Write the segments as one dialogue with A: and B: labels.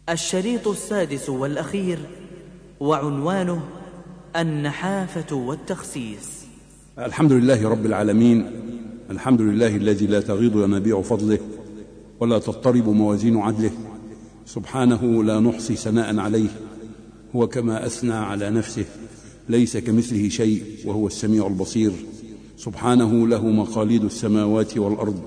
A: الشريط السادس والأخير وعنوانه النحافة والتخسيس
B: الحمد لله رب العالمين الحمد لله الذي لا تغيض ينابيع فضله ولا تضطرب موازين عدله سبحانه لا نحصي ثناء عليه هو كما اثنى على نفسه ليس كمثله شيء وهو السميع البصير سبحانه له مقاليد السماوات والارض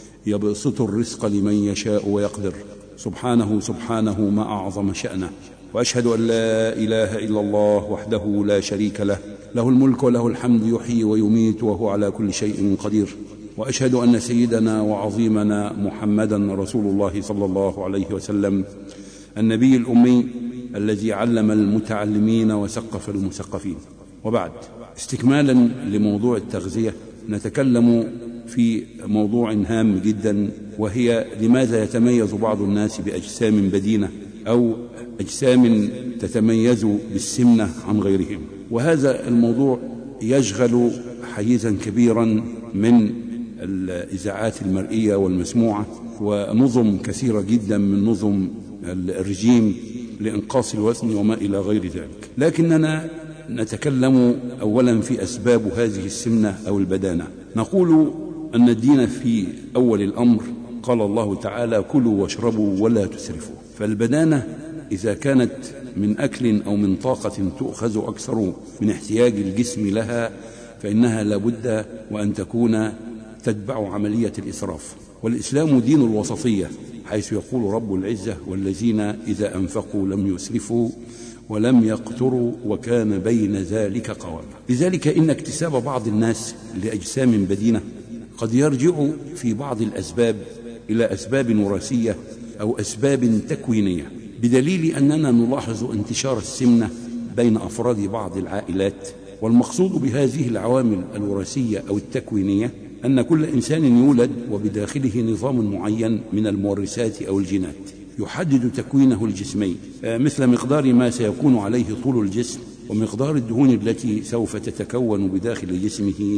B: يبسط الرزق لمن يشاء ويقدر سبحانه سبحانه ما اعظم شانه واشهد ان لا اله الا الله وحده لا شريك له له الملك وله الحمد يحيي ويميت وهو على كل شيء قدير واشهد ان سيدنا وعظيمنا محمدا رسول الله صلى الله عليه وسلم النبي الامي الذي علم المتعلمين وثقف المثقفين وبعد استكمالا لموضوع التغذيه نتكلم في موضوع هام جدا وهي لماذا يتميز بعض الناس باجسام بدينه او اجسام تتميز بالسمنه عن غيرهم وهذا الموضوع يشغل حيزا كبيرا من الاذاعات المرئيه والمسموعه ونظم كثيره جدا من نظم الرجيم لانقاص الوزن وما الى غير ذلك لكننا نتكلم اولا في اسباب هذه السمنه او البدانه نقول ان الدين في اول الامر قال الله تعالى كلوا واشربوا ولا تسرفوا فالبدانه اذا كانت من اكل او من طاقه تؤخذ اكثر من احتياج الجسم لها فانها لابد وان تكون تتبع عمليه الاسراف والاسلام دين الوسطيه حيث يقول رب العزه والذين اذا انفقوا لم يسرفوا ولم يقتروا وكان بين ذلك قواما لذلك ان اكتساب بعض الناس لاجسام بدينه قد يرجع في بعض الاسباب الى اسباب وراثيه او اسباب تكوينيه بدليل اننا نلاحظ انتشار السمنه بين افراد بعض العائلات والمقصود بهذه العوامل الوراثيه او التكوينيه ان كل انسان يولد وبداخله نظام معين من المورثات او الجينات يحدد تكوينه الجسمي مثل مقدار ما سيكون عليه طول الجسم ومقدار الدهون التي سوف تتكون بداخل جسمه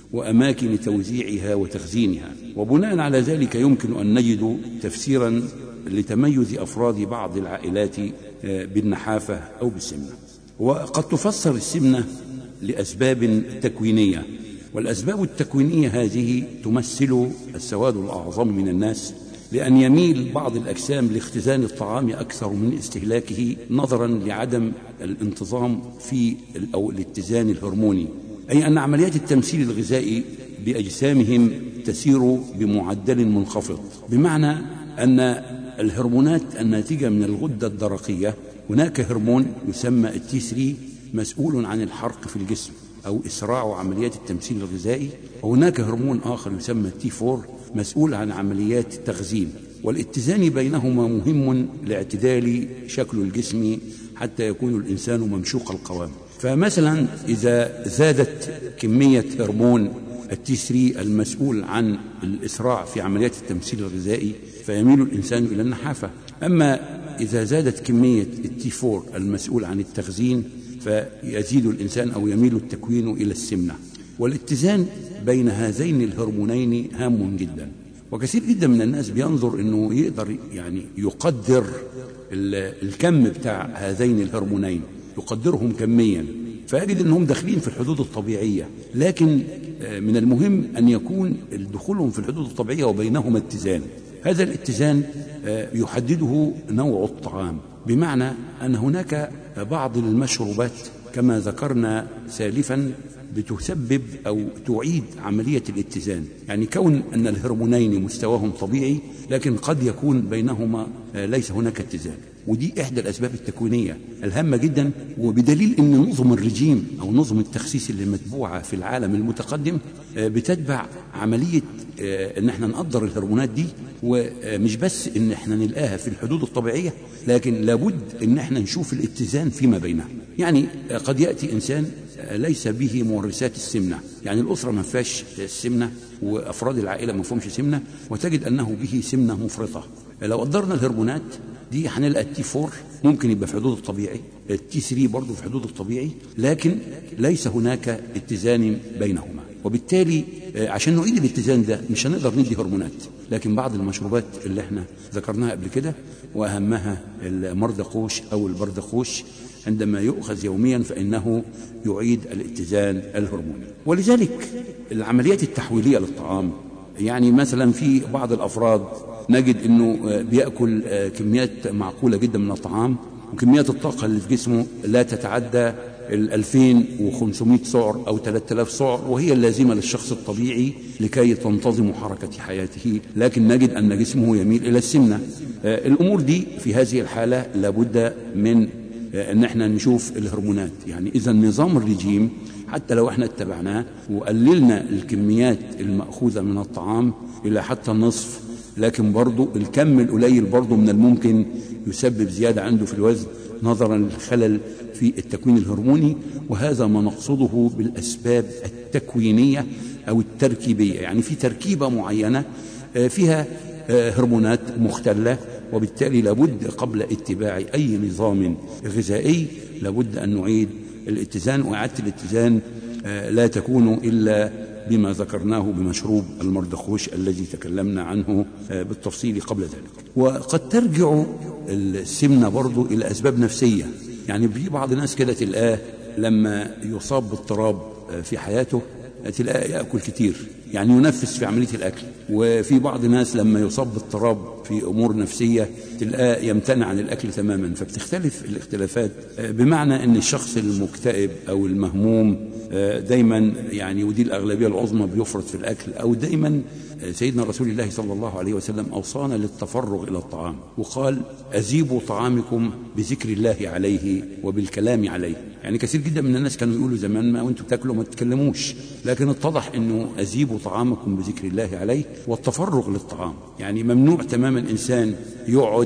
B: واماكن توزيعها وتخزينها وبناء على ذلك يمكن ان نجد تفسيرا لتميز افراد بعض العائلات بالنحافه او بالسمنه وقد تفسر السمنه لاسباب تكوينيه والاسباب التكوينيه هذه تمثل السواد الاعظم من الناس لان يميل بعض الاجسام لاختزان الطعام اكثر من استهلاكه نظرا لعدم الانتظام في او الاتزان الهرموني اي ان عمليات التمثيل الغذائي باجسامهم تسير بمعدل منخفض بمعنى ان الهرمونات الناتجه من الغده الدرقيه هناك هرمون يسمى التي 3 مسؤول عن الحرق في الجسم او اسراع عمليات التمثيل الغذائي وهناك هرمون اخر يسمى التي 4 مسؤول عن عمليات التخزين والاتزان بينهما مهم لاعتدال شكل الجسم حتى يكون الانسان ممشوق القوام فمثلا اذا زادت كميه هرمون التي 3 المسؤول عن الاسراع في عمليات التمثيل الغذائي فيميل الانسان الى النحافه اما اذا زادت كميه التي 4 المسؤول عن التخزين فيزيد الانسان او يميل التكوين الى السمنه والاتزان بين هذين الهرمونين هام جدا وكثير جدا من الناس بينظر انه يقدر يعني يقدر الكم بتاع هذين الهرمونين يقدرهم كميا فيجد انهم داخلين في الحدود الطبيعيه لكن من المهم ان يكون دخولهم في الحدود الطبيعيه وبينهما اتزان هذا الاتزان يحدده نوع الطعام بمعنى ان هناك بعض المشروبات كما ذكرنا سالفا بتسبب او تعيد عمليه الاتزان، يعني كون ان الهرمونين مستواهم طبيعي لكن قد يكون بينهما ليس هناك اتزان، ودي احدى الاسباب التكوينيه الهامه جدا وبدليل ان نظم الرجيم او نظم التخسيس اللي متبوعه في العالم المتقدم بتتبع عمليه ان احنا نقدر الهرمونات دي ومش بس ان احنا نلقاها في الحدود الطبيعيه لكن لابد ان احنا نشوف الاتزان فيما بينها يعني قد ياتي انسان ليس به مورثات السمنه يعني الاسره ما فيهاش السمنه وافراد العائله ما فيهمش سمنه وتجد انه به سمنه مفرطه لو قدرنا الهرمونات دي هنلقى التي 4 ممكن يبقى في حدود الطبيعي التي 3 برضه في حدود الطبيعي لكن ليس هناك اتزان بينهما وبالتالي عشان نعيد الاتزان ده مش هنقدر ندي هرمونات لكن بعض المشروبات اللي احنا ذكرناها قبل كده وأهمها المردقوش أو البردقوش عندما يؤخذ يوميا فإنه يعيد الاتزان الهرموني ولذلك العمليات التحويلية للطعام يعني مثلا في بعض الأفراد نجد أنه بيأكل كميات معقولة جدا من الطعام وكميات الطاقة اللي في جسمه لا تتعدى ال 2500 سعر أو 3000 سعر وهي اللازمة للشخص الطبيعي لكي تنتظم حركة حياته لكن نجد أن جسمه يميل إلى السمنة الأمور دي في هذه الحالة لابد من ان احنا نشوف الهرمونات يعني اذا نظام الرجيم حتى لو احنا اتبعناه وقللنا الكميات المأخوذة من الطعام الى حتى النصف لكن برضو الكم القليل برضو من الممكن يسبب زيادة عنده في الوزن نظرا للخلل في التكوين الهرموني وهذا ما نقصده بالأسباب التكوينية أو التركيبية يعني في تركيبة معينة فيها هرمونات مختلة وبالتالي لابد قبل اتباع أي نظام غذائي لابد أن نعيد الاتزان وإعادة الاتزان لا تكون إلا بما ذكرناه بمشروب المردخوش الذي تكلمنا عنه بالتفصيل قبل ذلك وقد ترجع السمنة برضو إلى أسباب نفسية يعني في بعض الناس كده تلقاه لما يصاب باضطراب في حياته تلاقيه يأكل كتير يعني ينفس في عملية الأكل وفي بعض الناس لما يصاب باضطراب في أمور نفسية تلقاه يمتنع عن الأكل تماما فبتختلف الاختلافات بمعنى أن الشخص المكتئب أو المهموم دايما يعني ودي الأغلبية العظمى بيفرط في الأكل أو دايما سيدنا رسول الله صلى الله عليه وسلم أوصانا للتفرغ إلى الطعام وقال أزيبوا طعامكم بذكر الله عليه وبالكلام عليه يعني كثير جدا من الناس كانوا يقولوا زمان ما وانتم بتاكلوا ما تتكلموش لكن اتضح انه أزيبوا طعامكم بذكر الله عليه والتفرغ للطعام يعني ممنوع تماما الإنسان يقعد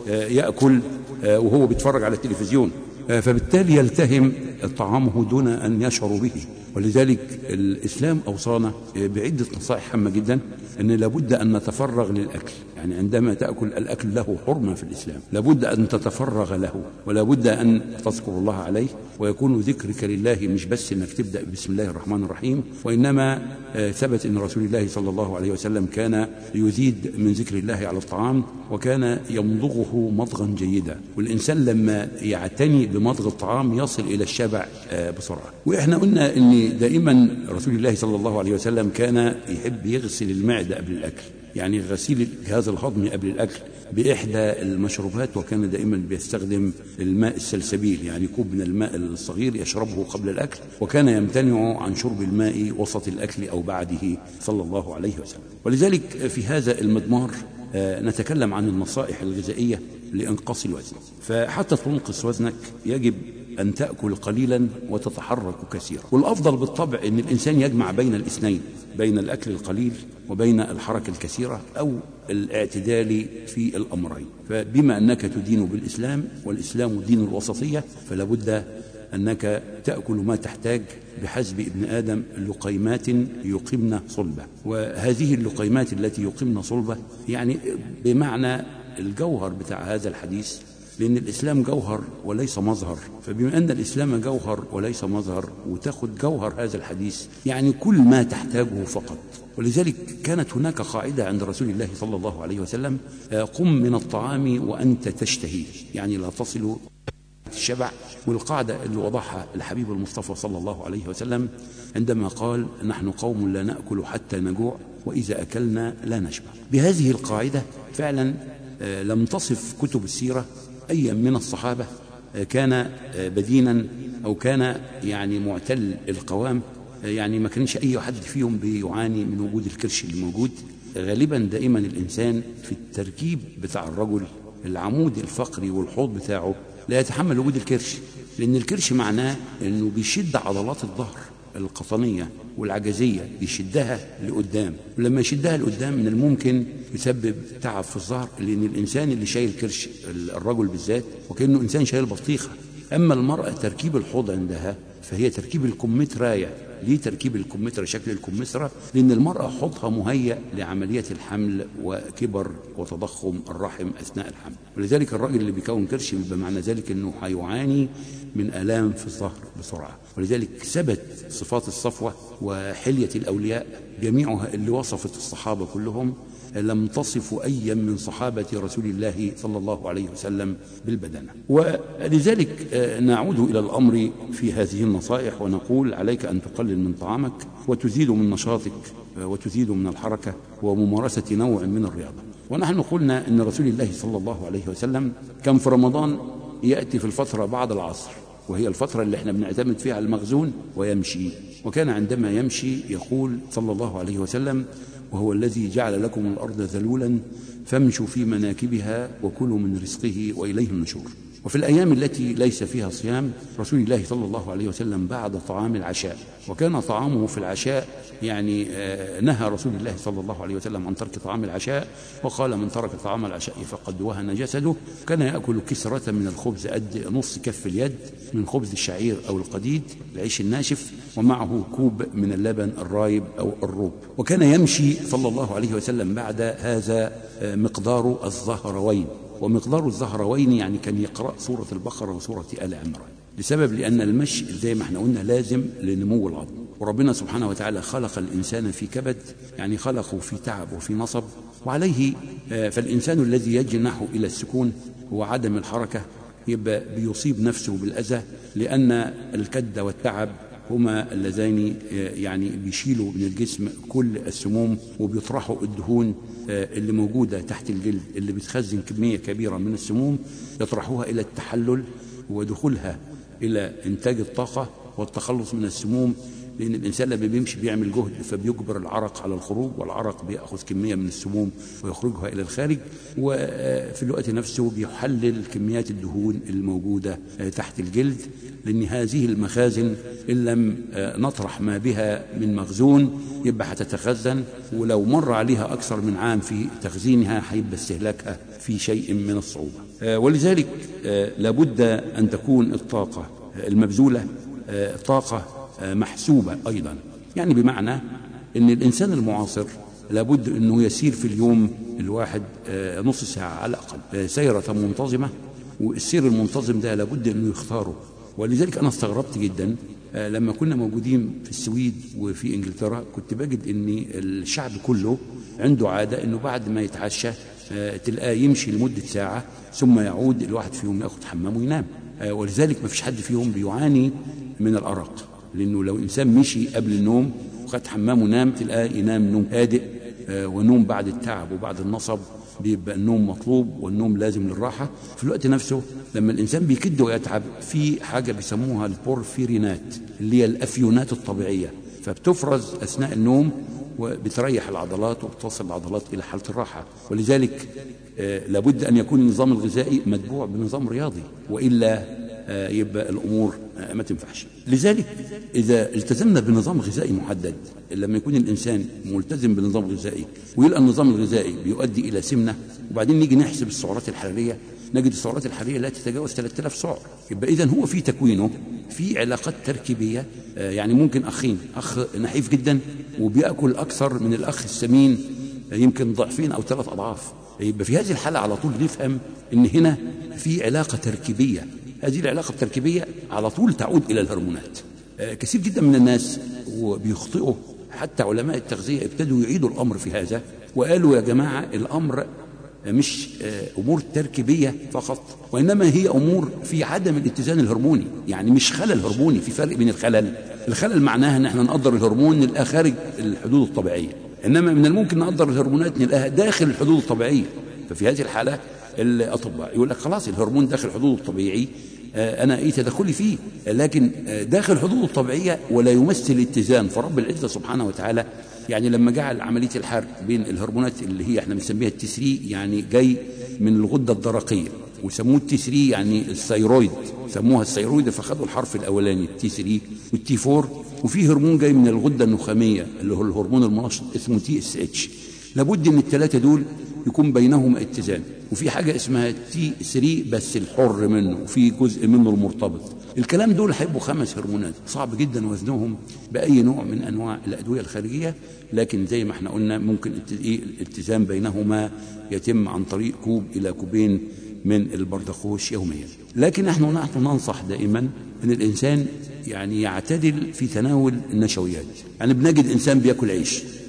B: يأكل وهو بيتفرج على التلفزيون فبالتالي يلتهم طعامه دون أن يشعر به ولذلك الإسلام أوصانا بعدة نصائح هامة جدا أن لابد أن نتفرغ للأكل يعني عندما تأكل الأكل له حرمة في الإسلام لابد أن تتفرغ له ولابد أن تذكر الله عليه ويكون ذكرك لله مش بس أنك تبدأ بسم الله الرحمن الرحيم وإنما ثبت أن رسول الله صلى الله عليه وسلم كان يزيد من ذكر الله على الطعام وكان يمضغه مضغا جيدا والإنسان لما يعتني بمضغ الطعام يصل إلى الشبع بسرعة وإحنا قلنا أن دائما رسول الله صلى الله عليه وسلم كان يحب يغسل المعدة قبل الأكل يعني غسيل الجهاز الهضمي قبل الأكل بإحدى المشروبات وكان دائما بيستخدم الماء السلسبيل يعني كوب من الماء الصغير يشربه قبل الأكل وكان يمتنع عن شرب الماء وسط الأكل أو بعده صلى الله عليه وسلم ولذلك في هذا المضمار نتكلم عن النصائح الغذائية لإنقاص الوزن فحتى تنقص وزنك يجب أن تأكل قليلا وتتحرك كثيرا والأفضل بالطبع أن الإنسان يجمع بين الاثنين بين الأكل القليل وبين الحركة الكثيرة أو الاعتدال في الأمرين فبما أنك تدين بالإسلام والإسلام دين الوسطية فلا بد أنك تأكل ما تحتاج بحسب ابن آدم لقيمات يقمن صلبة وهذه اللقيمات التي يقمن صلبة يعني بمعنى الجوهر بتاع هذا الحديث لأن الإسلام جوهر وليس مظهر فبما أن الإسلام جوهر وليس مظهر وتاخد جوهر هذا الحديث يعني كل ما تحتاجه فقط ولذلك كانت هناك قاعدة عند رسول الله صلى الله عليه وسلم قم من الطعام وأنت تشتهي يعني لا تصل الشبع والقاعدة اللي وضعها الحبيب المصطفى صلى الله عليه وسلم عندما قال نحن قوم لا نأكل حتى نجوع وإذا أكلنا لا نشبع بهذه القاعدة فعلا لم تصف كتب السيرة أي من الصحابة كان بدينا أو كان يعني معتل القوام يعني ما كانش أي حد فيهم بيعاني من وجود الكرش اللي موجود غالبا دائما الإنسان في التركيب بتاع الرجل العمود الفقري والحوض بتاعه لا يتحمل وجود الكرش لأن الكرش معناه أنه بيشد عضلات الظهر القطنية والعجزية بيشدها لقدام ولما يشدها لقدام من الممكن يسبب تعب في الظهر لأن الإنسان اللي شايل كرش الرجل بالذات وكأنه إنسان شايل بطيخة أما المرأة تركيب الحوض عندها فهي تركيب الكمثرى ليه تركيب الكمثرى شكل الكمثرى لأن المرأة حوضها مهيأ لعملية الحمل وكبر وتضخم الرحم أثناء الحمل ولذلك الراجل اللي بيكون كرش يبقى معنى ذلك أنه هيعاني من آلام في الظهر بسرعة ولذلك ثبت صفات الصفوة وحلية الأولياء جميعها اللي وصفت الصحابة كلهم لم تصف أيا من صحابة رسول الله صلى الله عليه وسلم بالبدنة ولذلك آه، نعود إلى الأمر في هذه النصائح ونقول عليك أن تقلل من طعامك وتزيد من نشاطك آه، وتزيد من الحركة وممارسة نوع من الرياضة ونحن قلنا أن رسول الله صلى الله عليه وسلم كان في رمضان يأتي في الفترة بعد العصر وهي الفترة اللي احنا بنعتمد فيها على المخزون ويمشي وكان عندما يمشي يقول صلى الله عليه وسلم وهو الذي جعل لكم الأرض ذلولا فامشوا في مناكبها وكلوا من رزقه وإليه النشور وفي الأيام التي ليس فيها صيام رسول الله صلى الله عليه وسلم بعد طعام العشاء وكان طعامه في العشاء يعني آه، نهى رسول الله صلى الله عليه وسلم عن ترك طعام العشاء وقال من ترك طعام العشاء فقد وهن جسده كان يأكل كسرة من الخبز قد نص كف اليد من خبز الشعير أو القديد العيش الناشف ومعه كوب من اللبن الرايب أو الروب وكان يمشي صلى الله عليه وسلم بعد هذا آه، مقدار الظهروين ومقدار الزهروين يعني كان يقرأ سورة البقرة وسورة آل عمران لسبب لأن المشي زي ما احنا قلنا لازم لنمو العظم وربنا سبحانه وتعالى خلق الإنسان في كبد يعني خلقه في تعب وفي نصب وعليه آه، فالإنسان الذي يجنح إلى السكون هو عدم الحركة يبقى بيصيب نفسه بالأذى لأن الكد والتعب هما اللذين آه، يعني بيشيلوا من الجسم كل السموم وبيطرحوا الدهون آه، اللي موجودة تحت الجلد اللي بتخزن كمية كبيرة من السموم يطرحوها إلى التحلل ودخولها إلى إنتاج الطاقة والتخلص من السموم لأن الإنسان لما بيمشي بيعمل جهد فبيجبر العرق على الخروج والعرق بيأخذ كمية من السموم ويخرجها إلى الخارج وفي الوقت نفسه بيحلل كميات الدهون الموجودة تحت الجلد لأن هذه المخازن إن لم نطرح ما بها من مخزون يبقى هتتخزن ولو مر عليها أكثر من عام في تخزينها هيبقى استهلاكها في شيء من الصعوبة ولذلك لابد أن تكون الطاقة المبذولة طاقة محسوبة أيضا يعني بمعنى أن الإنسان المعاصر لابد أنه يسير في اليوم الواحد آه، نص ساعة على الأقل آه، سيرة منتظمة والسير المنتظم ده لابد أنه يختاره ولذلك أنا استغربت جدا آه، لما كنا موجودين في السويد وفي انجلترا كنت بجد ان الشعب كله عنده عاده انه بعد ما يتعشى تلقاه يمشي لمده ساعه ثم يعود الواحد فيهم ياخذ حمام وينام ولذلك ما فيش حد فيهم بيعاني من الارق لأنه لو إنسان مشي قبل النوم وخد حمام ونام تلقاه ينام نوم هادئ آه، ونوم بعد التعب وبعد النصب بيبقى النوم مطلوب والنوم لازم للراحة في الوقت نفسه لما الإنسان بيكد ويتعب في حاجة بيسموها البورفيرينات اللي هي الأفيونات الطبيعية فبتفرز أثناء النوم وبتريح العضلات وبتوصل العضلات إلى حالة الراحة ولذلك آه، لابد أن يكون النظام الغذائي متبوع بنظام رياضي وإلا آه، يبقى الامور آه، ما تنفعش لذلك اذا التزمنا بنظام غذائي محدد لما يكون الانسان ملتزم بنظام غذائي ويلقى النظام الغذائي بيؤدي الى سمنه وبعدين نيجي نحسب السعرات الحراريه نجد السعرات الحراريه لا تتجاوز 3000 سعر يبقى اذا هو في تكوينه في علاقات تركيبيه آه، يعني ممكن اخين اخ نحيف جدا وبياكل اكثر من الاخ السمين يمكن ضعفين او ثلاث اضعاف يبقى في هذه الحاله على طول نفهم ان هنا في علاقه تركيبيه هذه العلاقة التركيبية على طول تعود إلى الهرمونات آه، كثير جدا من الناس وبيخطئوا حتى علماء التغذية ابتدوا يعيدوا الأمر في هذا وقالوا يا جماعة الأمر مش آه، أمور تركيبية فقط وإنما هي أمور في عدم الاتزان الهرموني يعني مش خلل هرموني في فرق بين الخلل الخلل معناها ان احنا نقدر الهرمون نلقاه خارج الحدود الطبيعية إنما من الممكن نقدر الهرمونات نلقاها داخل الحدود الطبيعية ففي هذه الحالة الأطباء يقول لك خلاص الهرمون داخل الحدود الطبيعي آه، أنا إيه تدخلي فيه لكن آه، داخل الحدود الطبيعية ولا يمثل اتزان فرب العزة سبحانه وتعالى يعني لما جعل عملية الحرق بين الهرمونات اللي هي احنا بنسميها التسري يعني جاي من الغدة الدرقية وسموه التي يعني الثيرويد سموها الثيرويد فخدوا الحرف الاولاني التي 3 والتي 4 وفي هرمون جاي من الغده النخاميه اللي هو الهرمون المنشط اسمه تي اس اتش لابد ان الثلاثه دول يكون بينهما اتزان وفي حاجة اسمها تي 3 بس الحر منه وفي جزء منه المرتبط الكلام دول هيبقوا خمس هرمونات صعب جدا وزنهم بأي نوع من أنواع الأدوية الخارجية لكن زي ما احنا قلنا ممكن إيه، الالتزام بينهما يتم عن طريق كوب إلى كوبين من البردخوش يوميا لكن نحن نحن ننصح دائما أن الإنسان يعني يعتدل في تناول النشويات يعني بنجد إنسان بياكل عيش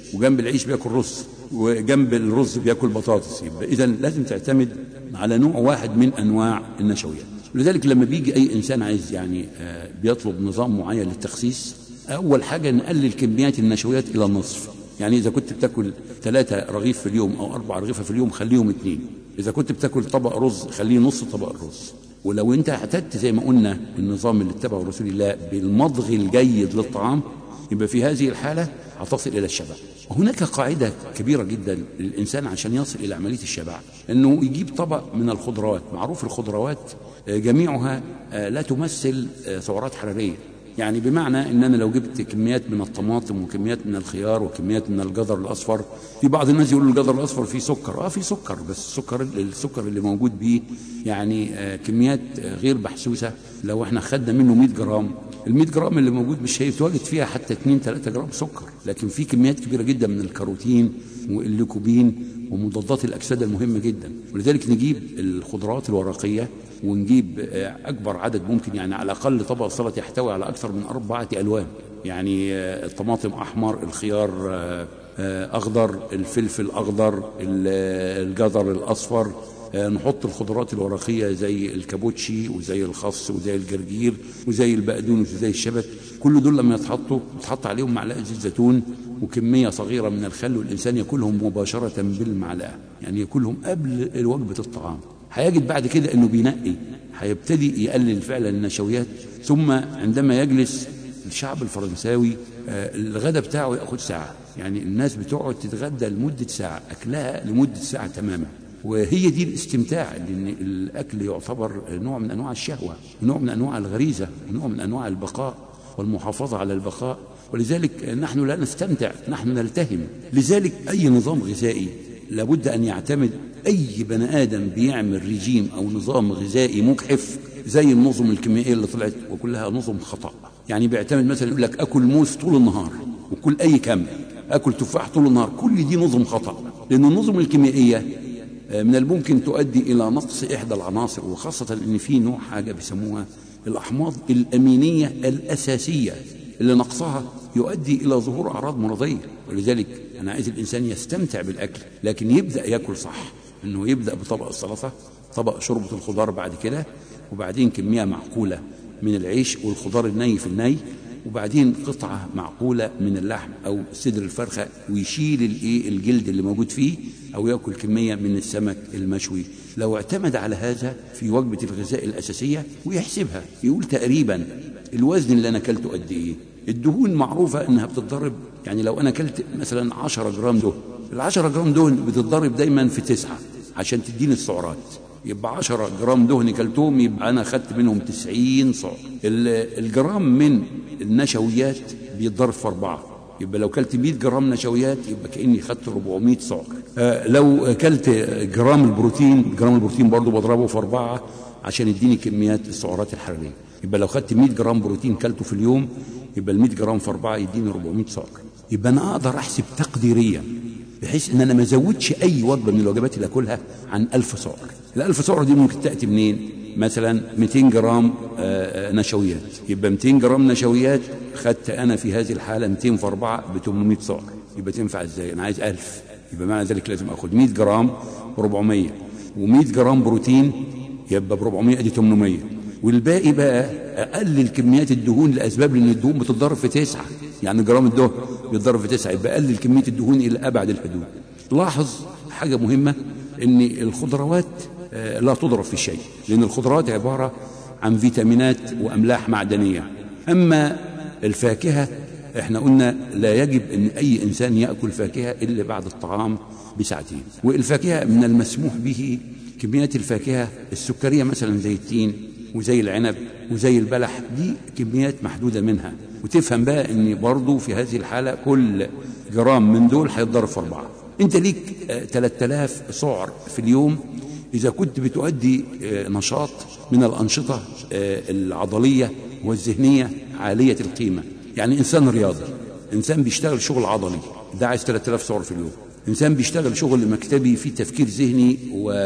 B: وجنب العيش بياكل رز وجنب الرز بياكل بطاطس يبقى اذا لازم تعتمد على نوع واحد من انواع النشويات لذلك لما بيجي اي انسان عايز يعني آه، بيطلب نظام معين للتخسيس اول حاجه نقلل كميات النشويات الى النصف يعني اذا كنت بتاكل ثلاثة رغيف في اليوم او اربع رغيف في اليوم خليهم اثنين اذا كنت بتاكل طبق رز خليه نص طبق الرز ولو انت اعتدت زي ما قلنا النظام اللي اتبعه رسول الله بالمضغ الجيد للطعام يبقى في هذه الحاله هتصل الى الشبع وهناك قاعده كبيره جدا للانسان عشان يصل الى عمليه الشبع انه يجيب طبق من الخضروات معروف الخضروات آه، جميعها آه، لا تمثل آه، سعرات حراريه يعني بمعنى ان انا لو جبت كميات من الطماطم وكميات من الخيار وكميات من الجزر الاصفر في بعض الناس يقولوا الجزر الاصفر فيه سكر اه فيه سكر بس السكر السكر اللي موجود بيه يعني آه كميات آه غير محسوسه لو احنا خدنا منه 100 جرام ال 100 جرام اللي موجود مش هيتواجد فيها حتى 2 3 جرام سكر لكن في كميات كبيره جدا من الكاروتين والليكوبين ومضادات الاكسده المهمه جدا ولذلك نجيب الخضروات الورقيه ونجيب آه، اكبر عدد ممكن يعني على الاقل طبق سلطه يحتوي على اكثر من اربعه الوان يعني آه، الطماطم احمر الخيار آه، آه، اخضر الفلفل اخضر ال- آه، الجزر الاصفر آه، نحط الخضروات الورقيه زي الكابوتشي وزي الخس وزي الجرجير وزي البقدونس وزي الشبت كل دول لما يتحطوا يتحط عليهم معلقه زيت زيتون وكميه صغيره من الخل والانسان ياكلهم مباشره بالمعلقه يعني ياكلهم قبل وجبه الطعام هيجد بعد كده انه بينقي هيبتدي يقلل فعلا النشويات ثم عندما يجلس الشعب الفرنساوي آه، الغداء بتاعه ياخد ساعه يعني الناس بتقعد تتغدى لمده ساعه اكلها لمده ساعه تماما وهي دي الاستمتاع لان الاكل يعتبر نوع من انواع الشهوه ونوع من انواع الغريزه ونوع من انواع البقاء والمحافظه على البقاء ولذلك نحن لا نستمتع نحن نلتهم لذلك اي نظام غذائي لابد ان يعتمد اي بني ادم بيعمل رجيم او نظام غذائي مجحف زي النظم الكيميائيه اللي طلعت وكلها نظم خطا يعني بيعتمد مثلا يقول لك اكل موز طول النهار وكل اي كم اكل تفاح طول النهار كل دي نظم خطا لان النظم الكيميائيه من الممكن تؤدي الى نقص احدى العناصر وخاصه ان في نوع حاجه بيسموها الاحماض الامينيه الاساسيه اللي نقصها يؤدي الى ظهور اعراض مرضيه ولذلك انا عايز الانسان يستمتع بالاكل لكن يبدا ياكل صح انه يبدا بطبق السلطه طبق شوربه الخضار بعد كده وبعدين كميه معقوله من العيش والخضار الني في الني وبعدين قطعة معقولة من اللحم أو صدر الفرخة ويشيل الإيه الجلد اللي موجود فيه أو يأكل كمية من السمك المشوي لو اعتمد على هذا في وجبة الغذاء الأساسية ويحسبها يقول تقريبا الوزن اللي أنا أكلته قد إيه الدهون معروفة إنها بتتضرب يعني لو أنا أكلت مثلا 10 جرام دهن ال 10 جرام دهن بتتضرب دايما في تسعة عشان تديني السعرات يبقى 10 جرام دهن كلتهم يبقى انا خدت منهم 90 سعر ال- الجرام من النشويات بيتضرب في اربعه يبقى لو كلت 100 جرام نشويات يبقى كاني خدت 400 سعر آه لو كلت جرام البروتين جرام البروتين برضو بضربه في اربعه عشان يديني كميات السعرات الحراريه يبقى لو خدت 100 جرام بروتين كلته في اليوم يبقى ال 100 جرام في اربعه يديني 400 سعر يبقى انا اقدر احسب تقديريا بحيث ان انا ما ازودش اي وجبه من الوجبات اللي اكلها عن 1000 سعر ال 1000 سعر دي ممكن تاتي منين مثلا 200 جرام آه، آه، نشويات يبقى 200 جرام نشويات خدت انا في هذه الحاله 200 في 4 ب 800 سعر يبقى تنفع ازاي انا عايز 1000 يبقى معنى ذلك لازم اخد 100 جرام 400 و100 جرام بروتين يبقى ب 400 ادي 800 والباقي بقى اقلل كميات الدهون لاسباب لان الدهون بتتضرب في تسعه يعني جرام الدهن بيتضرب في تسعه يبقى اقلل كميه الدهون الى ابعد الحدود لاحظ حاجه مهمه ان الخضروات آه، لا تضرب في شيء لان الخضروات عباره عن فيتامينات واملاح معدنيه اما الفاكهه احنا قلنا لا يجب ان اي انسان ياكل فاكهه الا بعد الطعام بساعتين والفاكهه من المسموح به كميات الفاكهه السكريه مثلا زي التين وزي العنب وزي البلح دي كميات محدوده منها وتفهم بقى ان برضه في هذه الحاله كل جرام من دول هيتضرب في اربعه انت ليك آه، 3000 سعر في اليوم اذا كنت بتؤدي آه، نشاط من الانشطه آه، العضليه والذهنيه عاليه القيمه يعني انسان رياضي انسان بيشتغل شغل عضلي ده عايز 3000 سعر في اليوم انسان بيشتغل شغل مكتبي فيه تفكير ذهني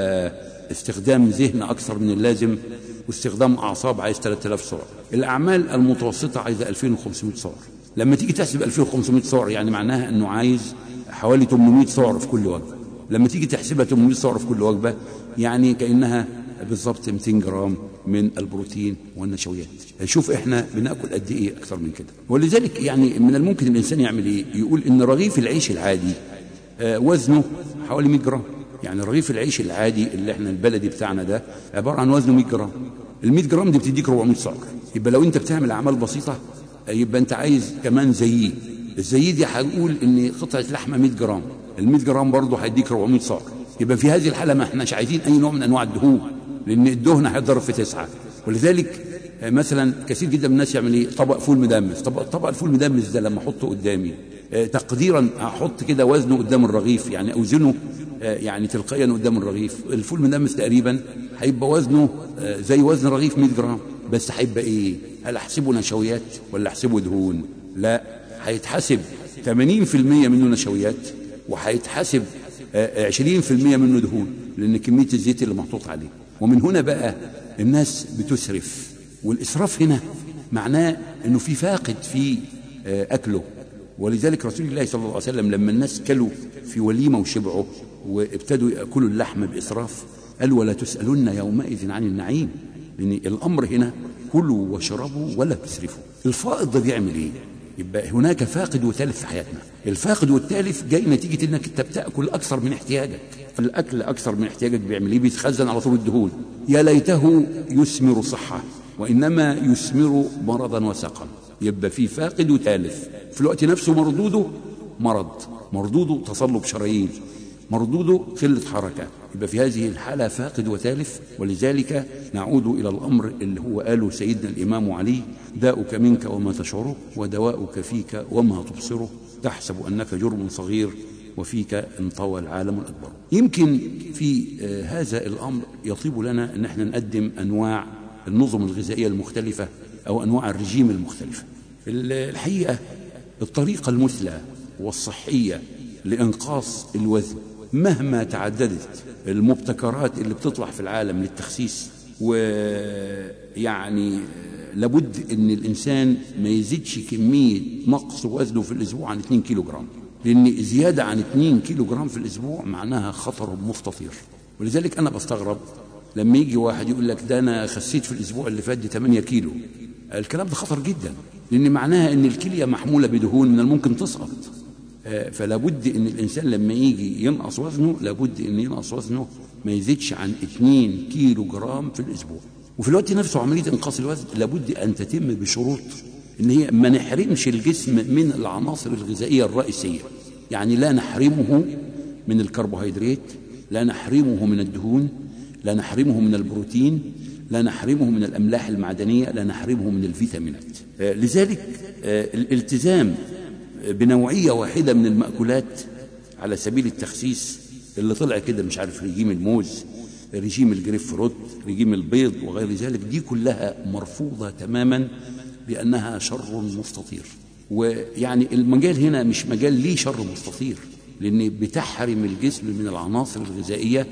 B: واستخدام ذهن اكثر من اللازم واستخدام اعصاب عايز 3000 سعر الاعمال المتوسطه عايزه 2500 سعر لما تيجي تحسب 2500 سعر يعني معناها انه عايز حوالي 800 سعر في كل وجبه لما تيجي تحسبها 800 سعر في كل وجبه يعني كانها بالظبط 200 جرام من البروتين والنشويات شوف احنا بناكل قد ايه اكثر من كده ولذلك يعني من الممكن الانسان يعمل ايه يقول ان رغيف العيش العادي آه، وزنه حوالي 100 جرام يعني رغيف العيش العادي اللي احنا البلدي بتاعنا ده عباره عن وزنه 100 جرام ال 100 جرام دي بتديك 400 سعر يبقى لو انت بتعمل اعمال بسيطه آه، يبقى انت عايز كمان زيه الزيه دي هنقول ان قطعه لحمه 100 جرام ال 100 جرام برضه هيديك 400 سعر يبقى في هذه الحاله ما احناش عايزين اي نوع من انواع الدهون لان الدهن هيتضرب في تسعه ولذلك آه، مثلا كثير جدا من الناس يعمل ايه طبق فول مدمس طبق طبق الفول المدمس ده لما احطه قدامي آه، تقديرا احط كده وزنه قدام الرغيف يعني اوزنه آه، يعني تلقائيا قدام الرغيف الفول المدمس تقريبا هيبقى وزنه آه، زي وزن رغيف 100 جرام بس هيبقى ايه هل احسبه نشويات ولا احسبه دهون لا هيتحسب 80% منه نشويات وهيتحسب آه، 20% منه دهون لان كميه الزيت اللي محطوط عليه ومن هنا بقى الناس بتسرف والاسراف هنا معناه انه في فاقد في آه، اكله ولذلك رسول الله صلى الله عليه وسلم لما الناس كلوا في وليمه وشبعوا وابتدوا ياكلوا اللحم باسراف قال ولا تسالن يومئذ عن النعيم لان الامر هنا كلوا واشربوا ولا تسرفوا الفائض ده بيعمل ايه يبقى هناك فاقد وتالف في حياتنا الفاقد والتالف جاي نتيجة انك انت بتاكل اكثر من احتياجك الاكل اكثر من احتياجك بيعمل ايه بيتخزن على طول الدهون يا ليته يثمر صحة وانما يثمر مرضا وسقما يبقى في فاقد وتالف في الوقت نفسه مردوده مرض مردوده تصلب شرايين مردوده قلة حركة يبقى في هذه الحالة فاقد وتالف ولذلك نعود إلى الأمر اللي هو قاله سيدنا الإمام علي داؤك منك وما تشعره ودواؤك فيك وما تبصره تحسب أنك جرم صغير وفيك انطوى العالم الأكبر يمكن في آه، هذا الأمر يطيب لنا أن احنا نقدم أنواع النظم الغذائية المختلفة أو أنواع الرجيم المختلفة الحقيقة الطريقة المثلى والصحية لإنقاص الوزن مهما تعددت المبتكرات اللي بتطلع في العالم للتخسيس ويعني لابد ان الانسان ما يزيدش كميه نقص وزنه في الاسبوع عن 2 كيلو جرام لان زياده عن 2 كيلو جرام في الاسبوع معناها خطر مستطير ولذلك انا بستغرب لما يجي واحد يقول لك ده انا خسيت في الاسبوع اللي فات دي 8 كيلو الكلام ده خطر جدا لان معناها ان الكليه محموله بدهون من الممكن تسقط آه، فلا بد ان الانسان لما يجي ينقص وزنه لابد ان ينقص وزنه ما يزيدش عن 2 كيلو جرام في الاسبوع وفي الوقت نفسه عمليه انقاص الوزن لابد ان تتم بشروط ان هي ما نحرمش الجسم من العناصر الغذائيه الرئيسيه يعني لا نحرمه من الكربوهيدرات لا نحرمه من الدهون لا نحرمه من البروتين لا نحرمه من الاملاح المعدنيه لا نحرمه من الفيتامينات آه، لذلك آه، الالتزام بنوعية واحدة من المأكولات على سبيل التخسيس اللي طلع كده مش عارف رجيم الموز رجيم الجريف فروت رجيم البيض وغير ذلك دي كلها مرفوضة تماما بأنها شر مستطير ويعني المجال هنا مش مجال ليه شر مستطير لأن بتحرم الجسم من العناصر الغذائية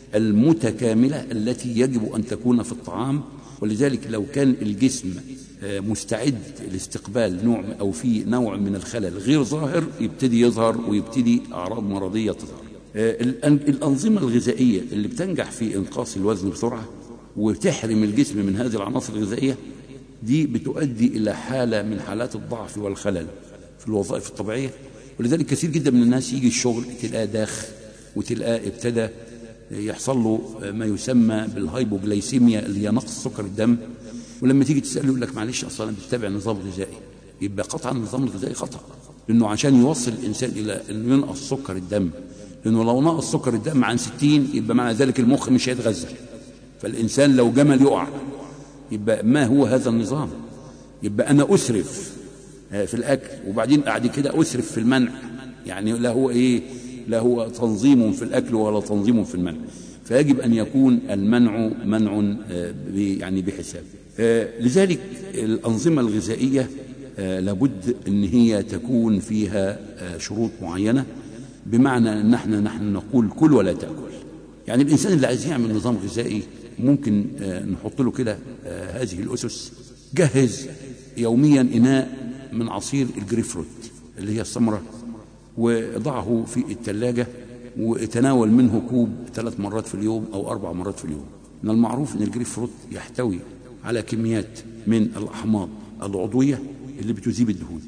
B: المتكاملة التي يجب أن تكون في الطعام ولذلك لو كان الجسم آه، مستعد لاستقبال نوع أو في نوع من الخلل غير ظاهر يبتدي يظهر ويبتدي أعراض مرضية تظهر آه، الأن- الأنظمة الغذائية اللي بتنجح في إنقاص الوزن بسرعة وتحرم الجسم من هذه العناصر الغذائية دي بتؤدي إلى حالة من حالات الضعف والخلل في الوظائف الطبيعية ولذلك كثير جدا من الناس يجي الشغل تلقاه داخ وتلقاه ابتدى يحصل له ما يسمى بالهايبوجلايسيميا اللي هي نقص سكر الدم ولما تيجي تساله يقول لك معلش اصلا انا بتتبع نظام غذائي يبقى قطعا النظام الغذائي خطا لانه عشان يوصل الانسان الى انه ينقص سكر الدم لانه لو نقص سكر الدم عن 60 يبقى معنى ذلك المخ مش هيتغذى فالانسان لو جمل يقع يبقى ما هو هذا النظام يبقى انا اسرف آه، في الاكل وبعدين بعد كده اسرف في المنع يعني لا هو ايه لا هو تنظيم في الاكل ولا تنظيم في المنع فيجب ان يكون المنع منع آه، ب- يعني بحساب آه، لذلك الانظمه الغذائيه آه، لابد ان هي تكون فيها آه، شروط معينه بمعنى ان احنا نحن نقول كل ولا تاكل يعني الانسان اللي عايز يعمل نظام غذائي ممكن آه، نحط له كده آه، هذه الاسس جهز يوميا اناء من عصير الجريف فروت اللي هي الثمره وضعه في الثلاجة وتناول منه كوب ثلاث مرات في اليوم أو أربع مرات في اليوم من المعروف أن الجريف فروت يحتوي على كميات من الأحماض العضوية اللي بتذيب الدهون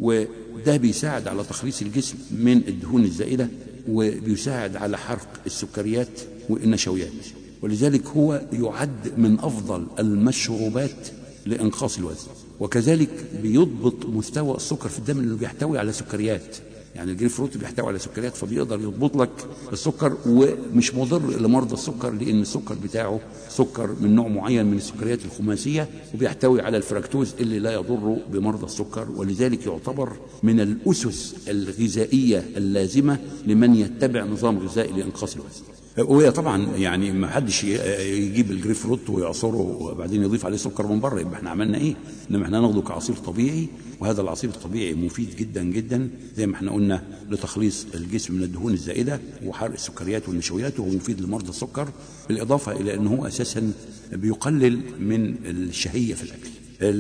B: وده بيساعد على تخليص الجسم من الدهون الزائدة وبيساعد على حرق السكريات والنشويات ولذلك هو يعد من أفضل المشروبات لإنقاص الوزن وكذلك بيضبط مستوى السكر في الدم اللي بيحتوي على سكريات يعني الجريب فروت بيحتوي على سكريات فبيقدر يضبط لك السكر ومش مضر لمرضى السكر لان السكر بتاعه سكر من نوع معين من السكريات الخماسيه وبيحتوي على الفركتوز اللي لا يضر بمرضى السكر ولذلك يعتبر من الاسس الغذائيه اللازمه لمن يتبع نظام غذائي لانقاص الوزن. وهي طبعا يعني ما حدش يجيب الجريف فروت ويعصره وبعدين يضيف عليه سكر من بره يبقى احنا عملنا ايه؟ انما احنا ناخده كعصير طبيعي وهذا العصير الطبيعي مفيد جدا جدا زي ما احنا قلنا لتخليص الجسم من الدهون الزائده وحرق السكريات والنشويات وهو مفيد لمرضى السكر بالاضافه الى انه هو اساسا بيقلل من الشهيه في الاكل.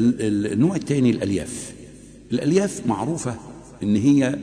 B: النوع الثاني الالياف. الالياف معروفه ان هي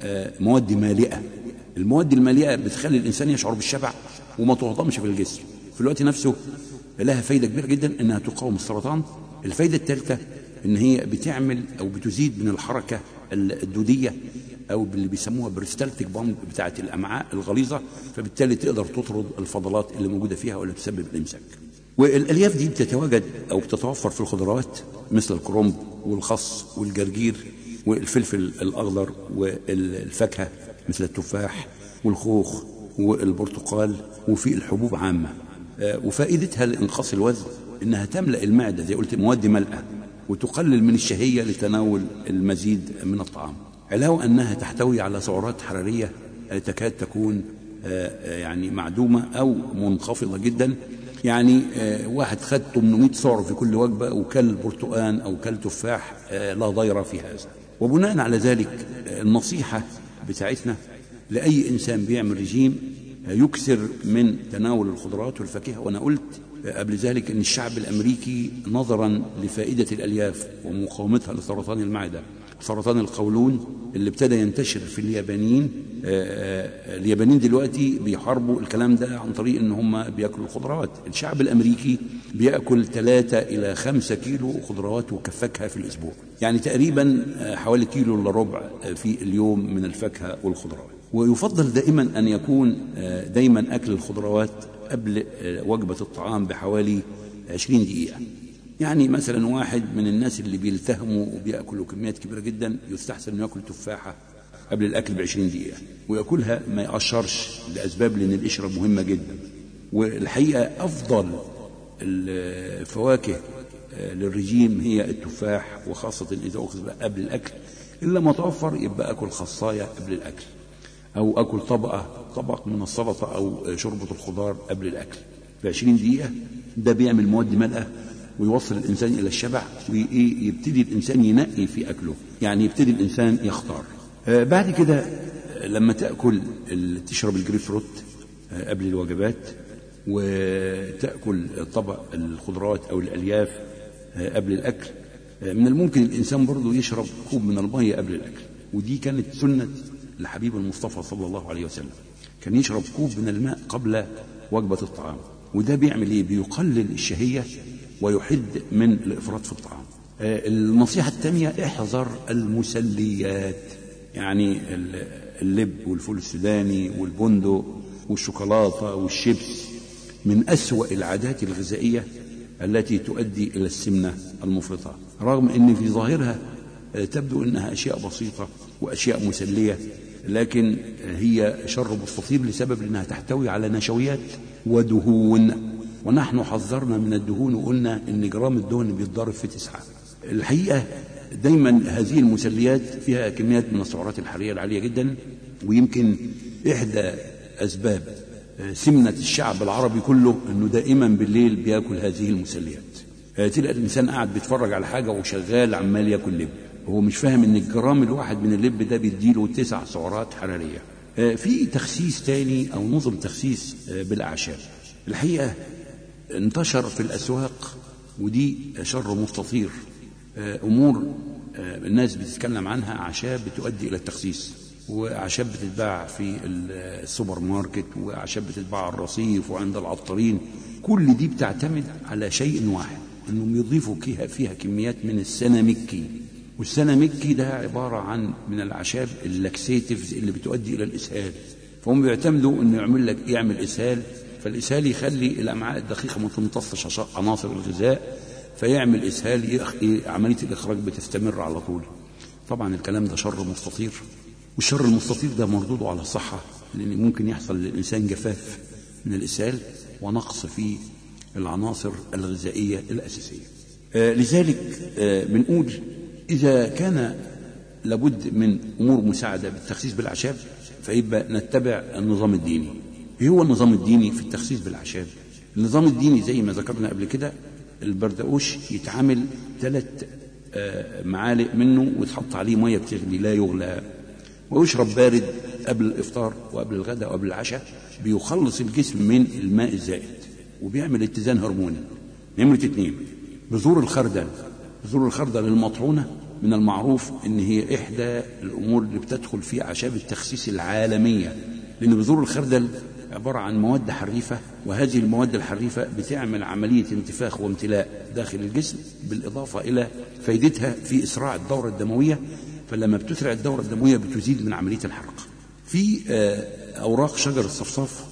B: مواد مالئه المواد المالئه بتخلي الانسان يشعر بالشبع وما تهضمش في الجسم في الوقت نفسه لها فايده كبيره جدا انها تقاوم السرطان الفايده الثالثه ان هي بتعمل او بتزيد من الحركه الدوديه او اللي بيسموها بريستالتيك بامب بتاعه الامعاء الغليظه فبالتالي تقدر تطرد الفضلات اللي موجوده فيها ولا تسبب الامساك والالياف دي بتتواجد او بتتوفر في الخضروات مثل الكرنب والخس والجرجير والفلفل الاخضر والفاكهه مثل التفاح والخوخ والبرتقال وفي الحبوب عامة وفائدتها لإنقاص الوزن إنها تملأ المعدة زي قلت مواد ملأة وتقلل من الشهية لتناول المزيد من الطعام علاوة أنها تحتوي على سعرات حرارية تكاد تكون يعني معدومة أو منخفضة جدا يعني واحد خد 800 سعر في كل وجبة وكل برتقان أو كل تفاح لا ضير في هذا وبناء على ذلك النصيحة بتاعتنا لأي إنسان بيعمل رجيم يكثر من تناول الخضروات والفاكهة وأنا قلت قبل ذلك أن الشعب الأمريكي نظرا لفائدة الألياف ومقاومتها لسرطان المعدة سرطان القولون اللي ابتدى ينتشر في اليابانيين اليابانيين دلوقتي بيحاربوا الكلام ده عن طريق ان هم بياكلوا الخضروات الشعب الامريكي بياكل 3 الى 5 كيلو خضروات وفاكهه في الاسبوع يعني تقريبا حوالي كيلو الا ربع في اليوم من الفاكهه والخضروات ويفضل دائما ان يكون دايما اكل الخضروات قبل وجبه الطعام بحوالي 20 دقيقه يعني مثلا واحد من الناس اللي بيلتهموا وبياكلوا كميات كبيره جدا يستحسن انه ياكل تفاحه قبل الاكل ب 20 دقيقه وياكلها ما يقشرش لاسباب لان القشره مهمه جدا والحقيقه افضل الفواكه للرجيم هي التفاح وخاصه اذا اخذ قبل الاكل الا ما توفر يبقى اكل خصايه قبل الاكل او اكل طبقه طبق من السلطه او شوربه الخضار قبل الاكل ب 20 دقيقه ده بيعمل مواد ملأة ويوصل الانسان الى الشبع ويبتدي الانسان ينقي في اكله يعني يبتدي الانسان يختار آه بعد كده لما تاكل تشرب الجريب فروت آه قبل الوجبات وتاكل طبق الخضروات او الالياف آه قبل الاكل من الممكن الانسان برضه يشرب كوب من الميه قبل الاكل ودي كانت سنه الحبيب المصطفى صلى الله عليه وسلم كان يشرب كوب من الماء قبل وجبه الطعام وده بيعمل ايه بيقلل الشهيه ويحد من الافراط في الطعام النصيحه الثانيه احذر المسليات يعني اللب والفول السوداني والبندق والشوكولاته والشيبس من اسوا العادات الغذائيه التي تؤدي الى السمنه المفرطه رغم ان في ظاهرها تبدو انها اشياء بسيطه واشياء مسليه لكن هي شر مستطير لسبب انها تحتوي على نشويات ودهون ونحن حذرنا من الدهون وقلنا ان جرام الدهن بيتضرب في تسعه. الحقيقه دايما هذه المسليات فيها كميات من السعرات الحراريه العاليه جدا ويمكن احدى اسباب سمنه الشعب العربي كله انه دائما بالليل بياكل هذه المسليات. تلاقي الانسان قاعد بيتفرج على حاجه وشغال عمال ياكل لب. هو مش فاهم ان الجرام الواحد من اللب ده بيديله تسع سعرات حراريه. في تخسيس تاني او نظم تخسيس بالاعشاب. الحقيقه انتشر في الاسواق ودي شر مستطير امور الناس بتتكلم عنها اعشاب بتؤدي الى التخسيس وأعشاب بتتباع في السوبر ماركت وأعشاب بتتباع على الرصيف وعند العطارين كل دي بتعتمد على شيء واحد انهم يضيفوا فيها فيها كميات من السيناميكي والسيناميكي ده عباره عن من الاعشاب اللاكسيتيفز اللي بتؤدي الى الاسهال فهم بيعتمدوا انه يعمل لك يعمل اسهال فالاسهال يخلي الامعاء الدقيقه ما تمتصش عناصر الغذاء فيعمل اسهال عمليه الاخراج بتستمر على طول طبعا الكلام ده شر مستطير والشر المستطير ده مردوده على الصحه لان ممكن يحصل للانسان جفاف من الاسهال ونقص في العناصر الغذائيه الاساسيه آه لذلك آه بنقول اذا كان لابد من امور مساعده بالتخسيس بالاعشاب فيبقى نتبع النظام الديني ايه هو النظام الديني في التخسيس بالاعشاب النظام الديني زي ما ذكرنا قبل كده البردقوش يتعامل ثلاث آه معالق منه وتحط عليه ميه بتغلي لا يغلى ويشرب بارد قبل الافطار وقبل الغداء وقبل العشاء بيخلص الجسم من الماء الزائد وبيعمل اتزان هرموني نمرة اتنين بذور الخردل بذور الخردل المطحونة من المعروف ان هي احدى الامور اللي بتدخل في اعشاب التخسيس العالمية لان بذور الخردل عبارة عن مواد حريفة وهذه المواد الحريفة بتعمل عملية انتفاخ وامتلاء داخل الجسم بالإضافة إلى فائدتها في إسراع الدورة الدموية فلما بتسرع الدورة الدموية بتزيد من عملية الحرق في أوراق شجر الصفصاف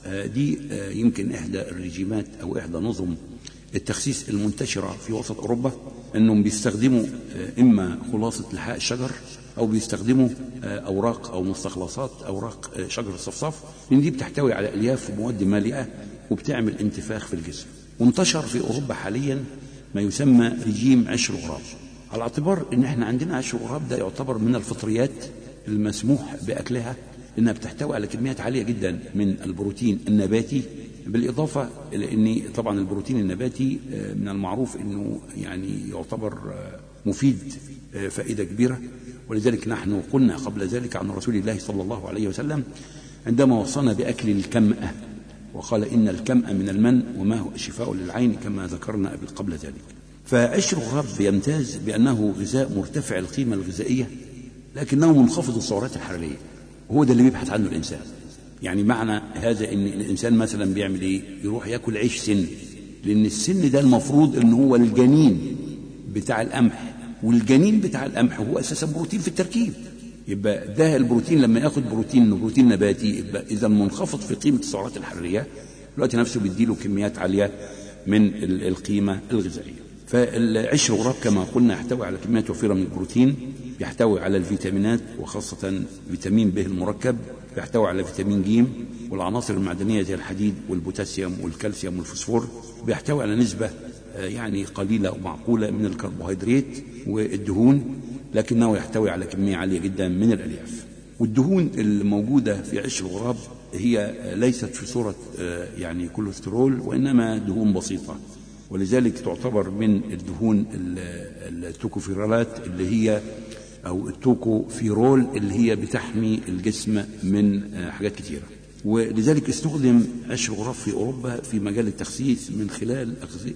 B: دي يمكن إحدى الرجيمات أو إحدى نظم التخسيس المنتشرة في وسط أوروبا أنهم بيستخدموا إما خلاصة لحاء الشجر أو بيستخدموا أوراق أو مستخلصات أوراق شجر الصفصاف لأن دي بتحتوي على ألياف ومواد مالئة وبتعمل انتفاخ في الجسم وانتشر في أوروبا حاليا ما يسمى رجيم عشر غراب على اعتبار ان احنا عندنا عشر غراب ده يعتبر من الفطريات المسموح باكلها لانها بتحتوي على كميات عاليه جدا من البروتين النباتي بالاضافه الى ان طبعا البروتين النباتي من المعروف انه يعني يعتبر مفيد فائده كبيره ولذلك نحن قلنا قبل ذلك عن رسول الله صلى الله عليه وسلم عندما وصانا باكل الكمأه وقال ان الكمأ من المن وما هو شفاء للعين كما ذكرنا قبل ذلك فعشر غراب يمتاز بأنه غذاء مرتفع القيمة الغذائية لكنه منخفض السعرات الحرارية وهو ده اللي بيبحث عنه الإنسان يعني معنى هذا ان الانسان مثلا بيعمل ايه يروح ياكل عيش سن لان السن ده المفروض ان هو الجنين بتاع القمح والجنين بتاع القمح هو اساسا بروتين في التركيب يبقى ده البروتين لما ياخد بروتين بروتين نباتي يبقى اذا منخفض في قيمه السعرات الحراريه الوقت نفسه بيديله كميات عاليه من القيمه الغذائيه فالعشر غراب كما قلنا يحتوي على كميات وفيرة من البروتين يحتوي على الفيتامينات وخاصة فيتامين ب المركب يحتوي على فيتامين ج والعناصر المعدنية زي الحديد والبوتاسيوم والكالسيوم والفوسفور بيحتوي على نسبة يعني قليلة ومعقولة من الكربوهيدرات والدهون لكنه يحتوي على كمية عالية جدا من الألياف والدهون الموجودة في عشر الغراب هي ليست في صورة يعني كوليسترول وإنما دهون بسيطة ولذلك تعتبر من الدهون التوكوفيرالات اللي هي او التوكوفيرول اللي هي بتحمي الجسم من حاجات كثيره ولذلك استخدم عشر غراب في اوروبا في مجال التخسيس من خلال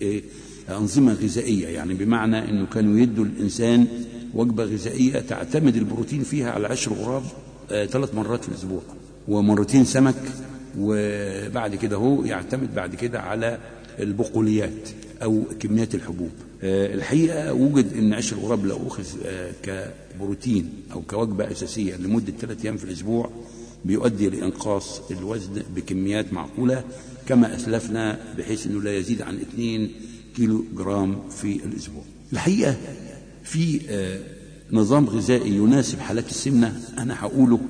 B: انظمه غذائيه يعني بمعنى انه كانوا يدوا الانسان وجبه غذائيه تعتمد البروتين فيها على عشر غراب ثلاث مرات في الاسبوع ومرتين سمك وبعد كده هو يعتمد بعد كده على البقوليات او كميات الحبوب الحقيقه وجد ان عيش الغراب لو اخذ كبروتين او كوجبه اساسيه لمده ثلاث ايام في الاسبوع بيؤدي لانقاص الوزن بكميات معقوله كما اسلفنا بحيث انه لا يزيد عن 2 كيلو جرام في الاسبوع. الحقيقه في نظام غذائي يناسب حالات السمنه انا هقوله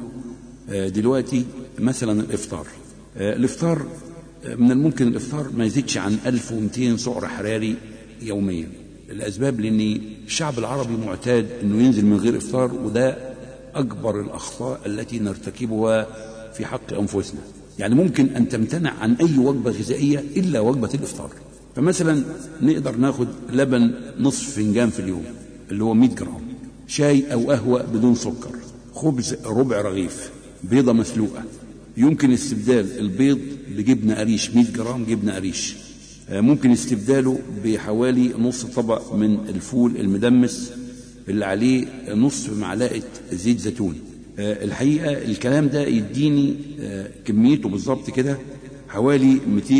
B: دلوقتي مثلا الافطار. الافطار من الممكن الافطار ما يزيدش عن 1200 سعر حراري يوميا الاسباب لان الشعب العربي معتاد انه ينزل من غير افطار وده اكبر الاخطاء التي نرتكبها في حق انفسنا يعني ممكن ان تمتنع عن اي وجبه غذائيه الا وجبه الافطار فمثلا نقدر ناخد لبن نصف فنجان في اليوم اللي هو 100 جرام شاي او قهوه بدون سكر خبز ربع رغيف بيضه مسلوقه يمكن استبدال البيض بجبنه قريش 100 جرام جبنه قريش ممكن استبداله بحوالي نص طبق من الفول المدمس اللي عليه نصف معلقه زيت زيتون آه، الحقيقة الكلام ده يديني آه، كميته بالظبط كده حوالي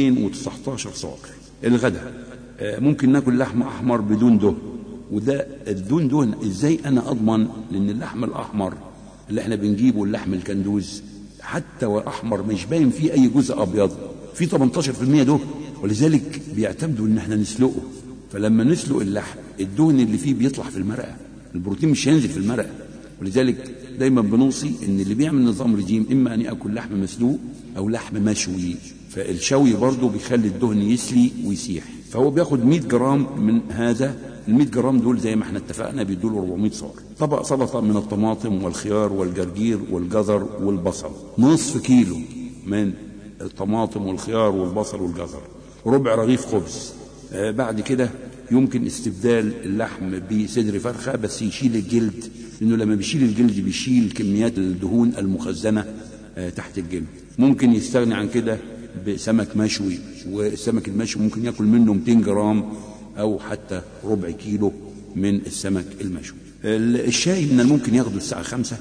B: 219 سعر الغداء آه، ممكن ناكل لحم أحمر بدون دهن وده الدون دهن ازاي انا اضمن لان اللحم الاحمر اللي احنا بنجيبه اللحم الكندوز حتى واحمر مش باين فيه اي جزء ابيض في 18% دهن ولذلك بيعتمدوا ان احنا نسلقه فلما نسلق اللحم الدهن اللي فيه بيطلع في المرقه البروتين مش هينزل في المرقه ولذلك دايما بنوصي ان اللي بيعمل نظام رجيم اما ان ياكل لحم مسلوق او لحم مشوي فالشوي برضه بيخلي الدهن يسلي ويسيح فهو بياخد 100 جرام من هذا ال 100 جرام دول زي ما احنا اتفقنا بيدوا له 400 سعر طبق سلطه من الطماطم والخيار والجرجير والجزر والبصل نصف كيلو من الطماطم والخيار والبصل والجزر ربع رغيف خبز آه بعد كده يمكن استبدال اللحم بصدر فرخه بس يشيل الجلد لانه لما بيشيل الجلد بيشيل كميات الدهون المخزنه آه تحت الجلد ممكن يستغني عن كده بسمك مشوي والسمك المشوي ممكن ياكل منه 200 جرام او حتى ربع كيلو من السمك المشوي الشاي من الممكن ياخده الساعه خمسة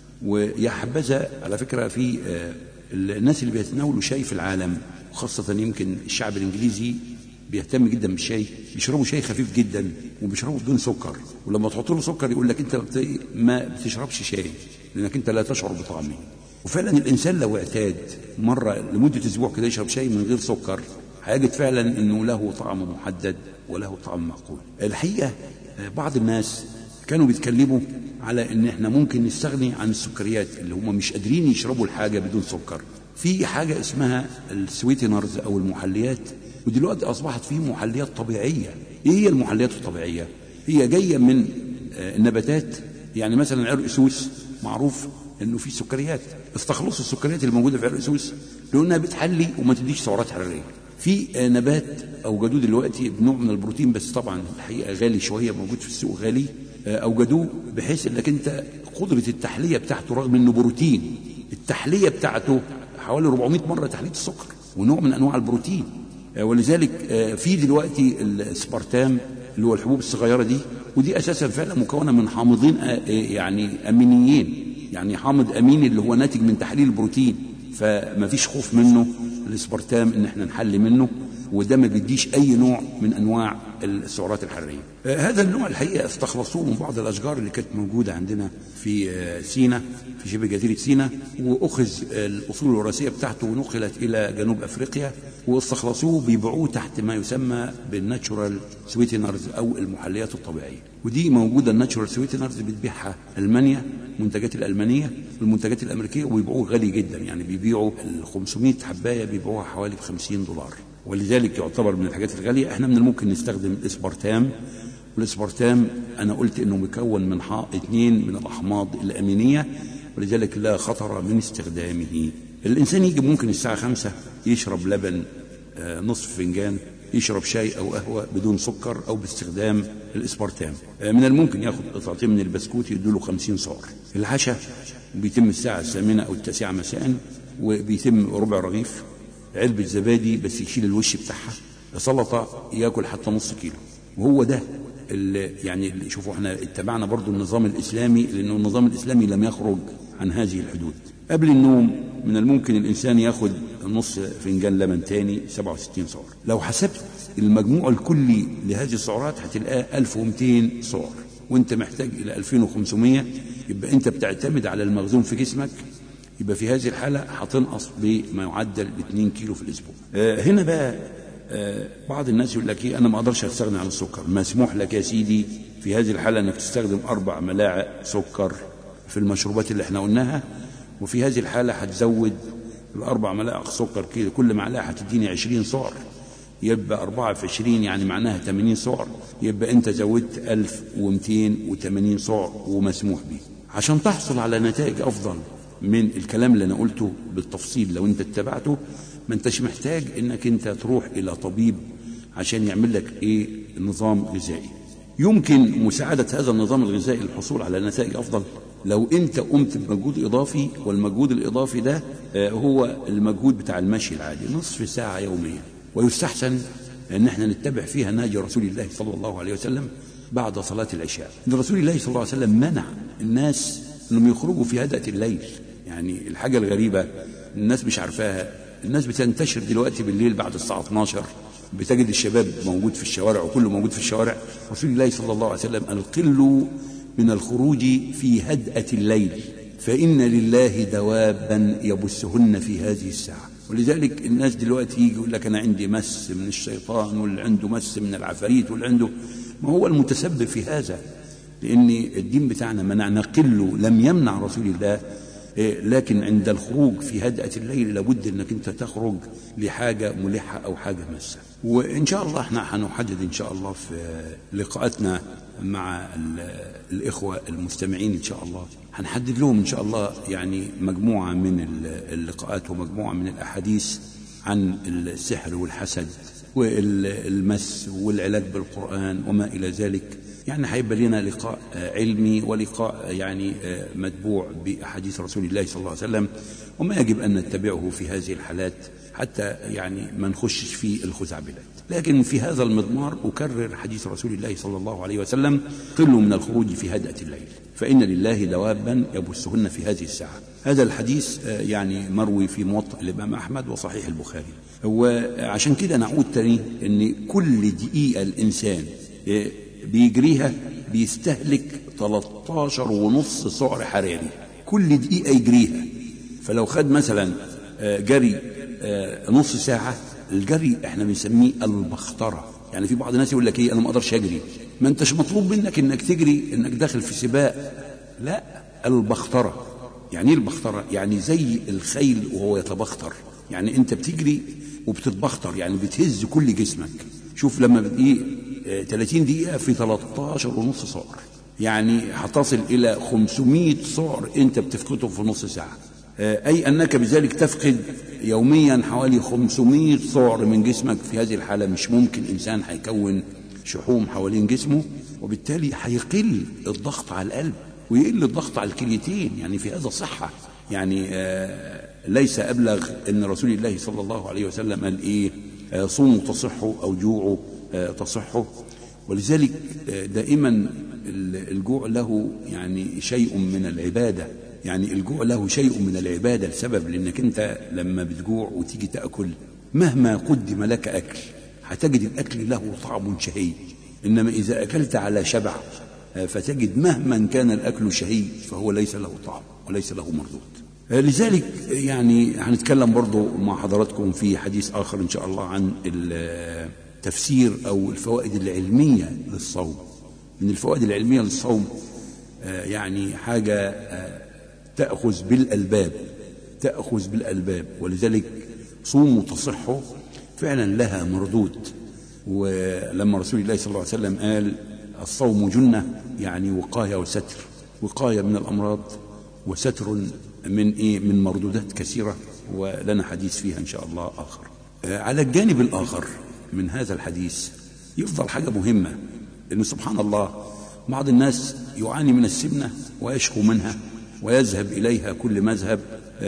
B: ويا حبذا على فكره في آه، الناس اللي بيتناولوا شاي في العالم وخاصه يمكن الشعب الانجليزي بيهتم جدا بالشاي بيشربوا شاي خفيف جدا وبيشربوا بدون سكر ولما تحط له سكر يقول لك انت بت- ما بتشربش شاي لانك انت لا تشعر بطعمه وفعلا الانسان لو اعتاد مره لمده اسبوع كده يشرب شاي من غير سكر هيجد فعلا انه له طعم محدد وله طعم معقول الحقيقه آه، بعض الناس كانوا بيتكلموا على ان احنا ممكن نستغني عن السكريات اللي هم مش قادرين يشربوا الحاجه بدون سكر في حاجه اسمها السويتنرز او المحليات ودلوقتي اصبحت في محليات طبيعيه ايه هي المحليات الطبيعيه هي جايه من آه، النباتات يعني مثلا عرق سوس معروف انه في سكريات استخلصوا السكريات اللي موجوده في عرق سوس لانها بتحلي وما تديش سعرات حراريه في آه، نبات اوجدوه دلوقتي بنوع من البروتين بس طبعا الحقيقه غالي شويه موجود في السوق غالي آه، اوجدوه بحيث انك انت قدره التحليه بتاعته رغم انه بروتين التحليه بتاعته حوالي 400 مره تحليه السكر ونوع من انواع البروتين آه، ولذلك آه، في دلوقتي السبارتام اللي هو الحبوب الصغيره دي ودي اساسا فعلا مكونه من حامضين آه، آه، يعني امينيين يعني حامض امين اللي هو ناتج من تحليل البروتين فما فيش خوف منه الاسبرتام ان احنا نحل منه وده ما بيديش اي نوع من انواع السعرات الحراريه. آه، هذا النوع الحقيقه استخلصوه من بعض الاشجار اللي كانت موجوده عندنا في آه، سينا في شبه جزيره سينا واخذ آه، الاصول الوراثيه بتاعته ونقلت الى جنوب افريقيا واستخلصوه بيبيعوه تحت ما يسمى بالناتشورال سويتنرز او المحليات الطبيعيه ودي موجوده الناتشورال سويتنرز بتبيعها المانيا المنتجات الالمانيه والمنتجات الامريكيه وبيبيعوه غالي جدا يعني بيبيعوا ال 500 حبايه بيبيعوها حوالي ب 50 دولار ولذلك يعتبر من الحاجات الغاليه احنا من الممكن نستخدم الاسبرتام والاسبرتام انا قلت انه مكون من حا- اثنين من الاحماض الامينيه ولذلك لا خطر من استخدامه الانسان يجي ممكن الساعه خمسة يشرب لبن آه، نصف فنجان يشرب شاي او قهوه بدون سكر او باستخدام الاسبرتام آه، من الممكن ياخد قطعتين من البسكوت يدوله 50 سعر العشاء بيتم الساعه الثامنه او التاسعه مساء وبيتم ربع رغيف علبه زبادي بس يشيل الوش بتاعها سلطه ياكل حتى نص كيلو وهو ده اللي يعني اللي شوفوا احنا اتبعنا برضو النظام الاسلامي لانه النظام الاسلامي لم يخرج عن هذه الحدود قبل النوم من الممكن الانسان ياخد نص فنجان لبن تاني 67 سعر لو حسبت المجموع الكلي لهذه السعرات هتلاقاه 1200 سعر وانت محتاج الى 2500 يبقى انت بتعتمد على المخزون في جسمك يبقى في هذه الحالة هتنقص بما يعدل 2 كيلو في الأسبوع. آه هنا بقى آه بعض الناس يقول لك ايه انا ما اقدرش استغنى عن السكر، مسموح لك يا سيدي في هذه الحالة انك تستخدم اربع ملاعق سكر في المشروبات اللي احنا قلناها وفي هذه الحالة هتزود الاربع ملاعق سكر كده كل معلقة هتديني 20 سعر يبقى 4 في 20 يعني معناها 80 سعر يبقى انت زودت 1280 سعر ومسموح به عشان تحصل على نتائج افضل من الكلام اللي انا قلته بالتفصيل لو انت اتبعته ما انتش محتاج انك انت تروح الى طبيب عشان يعمل لك ايه نظام غذائي يمكن مساعدة هذا النظام الغذائي للحصول على نتائج أفضل لو أنت قمت بمجهود إضافي والمجهود الإضافي ده آه، هو المجهود بتاع المشي العادي نصف ساعة يوميا ويستحسن أن احنا نتبع فيها نهج رسول الله صلى الله عليه وسلم بعد صلاة العشاء إن رسول الله صلى الله عليه وسلم منع الناس انهم يخرجوا في هدأة الليل يعني الحاجة الغريبة الناس مش عارفاها الناس بتنتشر دلوقتي بالليل بعد الساعة 12 بتجد الشباب موجود في الشوارع وكله موجود في الشوارع رسول الله صلى الله عليه وسلم القل من الخروج في هدأة الليل فإن لله دوابا يبثهن في هذه الساعة ولذلك الناس دلوقتي يجي يقول لك أنا عندي مس من الشيطان واللي عنده مس من العفاريت واللي عنده ما هو المتسبب في هذا لأن الدين بتاعنا منع نقل لم يمنع رسول الله لكن عند الخروج في هدأة الليل لابد انك انت تخرج لحاجة ملحة او حاجة مسة وان شاء الله احنا هنحدد ان شاء الله في لقاءاتنا مع الاخوة المستمعين ان شاء الله هنحدد لهم ان شاء الله يعني مجموعة من اللقاءات ومجموعة من الاحاديث عن السحر والحسد والمس والعلاج بالقرآن وما إلى ذلك يعني هيبقى لنا لقاء علمي ولقاء يعني متبوع بأحاديث رسول الله صلى الله عليه وسلم وما يجب أن نتبعه في هذه الحالات حتى يعني ما نخشش في الخزعبلات لكن في هذا المضمار أكرر حديث رسول الله صلى الله عليه وسلم قلوا من الخروج في هدأة الليل فإن لله دوابا يبثهن في هذه الساعة هذا الحديث يعني مروي في موطأ الإمام أحمد وصحيح البخاري وعشان كده نعود تاني أن كل دقيقة الإنسان بيجريها بيستهلك 13 ونص سعر حراري كل دقيقة يجريها فلو خد مثلا جري نص ساعة الجري احنا بنسميه البخترة يعني في بعض الناس يقول لك ايه انا ما اقدرش اجري ما انتش مطلوب منك انك تجري انك داخل في سباق لا البخترة يعني ايه البخترة يعني زي الخيل وهو يتبختر يعني انت بتجري وبتتبختر يعني بتهز كل جسمك شوف لما ايه 30 دقيقة في 13 ونص سعر يعني هتصل إلى 500 سعر أنت بتفقده في نص ساعة أي أنك بذلك تفقد يوميا حوالي 500 سعر من جسمك في هذه الحالة مش ممكن إنسان هيكون شحوم حوالين جسمه وبالتالي هيقل الضغط على القلب ويقل الضغط على الكليتين يعني في هذا صحة يعني ليس أبلغ أن رسول الله صلى الله عليه وسلم قال إيه صوموا تصحوا أو جوعوا تصحه ولذلك دائما الجوع له يعني شيء من العبادة يعني الجوع له شيء من العبادة لسبب لأنك أنت لما بتجوع وتيجي تأكل مهما قدم لك أكل هتجد الأكل له طعم شهي إنما إذا أكلت على شبع فتجد مهما كان الأكل شهي فهو ليس له طعم وليس له مردود لذلك يعني هنتكلم برضو مع حضراتكم في حديث آخر إن شاء الله عن تفسير أو الفوائد العلمية للصوم من الفوائد العلمية للصوم يعني حاجة تأخذ بالألباب تأخذ بالألباب ولذلك صوموا تصحوا فعلا لها مردود ولما رسول الله صلى الله عليه وسلم قال الصوم جنة يعني وقاية وستر وقاية من الأمراض وستر من إيه من مردودات كثيرة ولنا حديث فيها إن شاء الله آخر على الجانب الآخر من هذا الحديث يفضل حاجة مهمة إن سبحان الله بعض الناس يعاني من السمنة ويشكو منها ويذهب إليها كل مذهب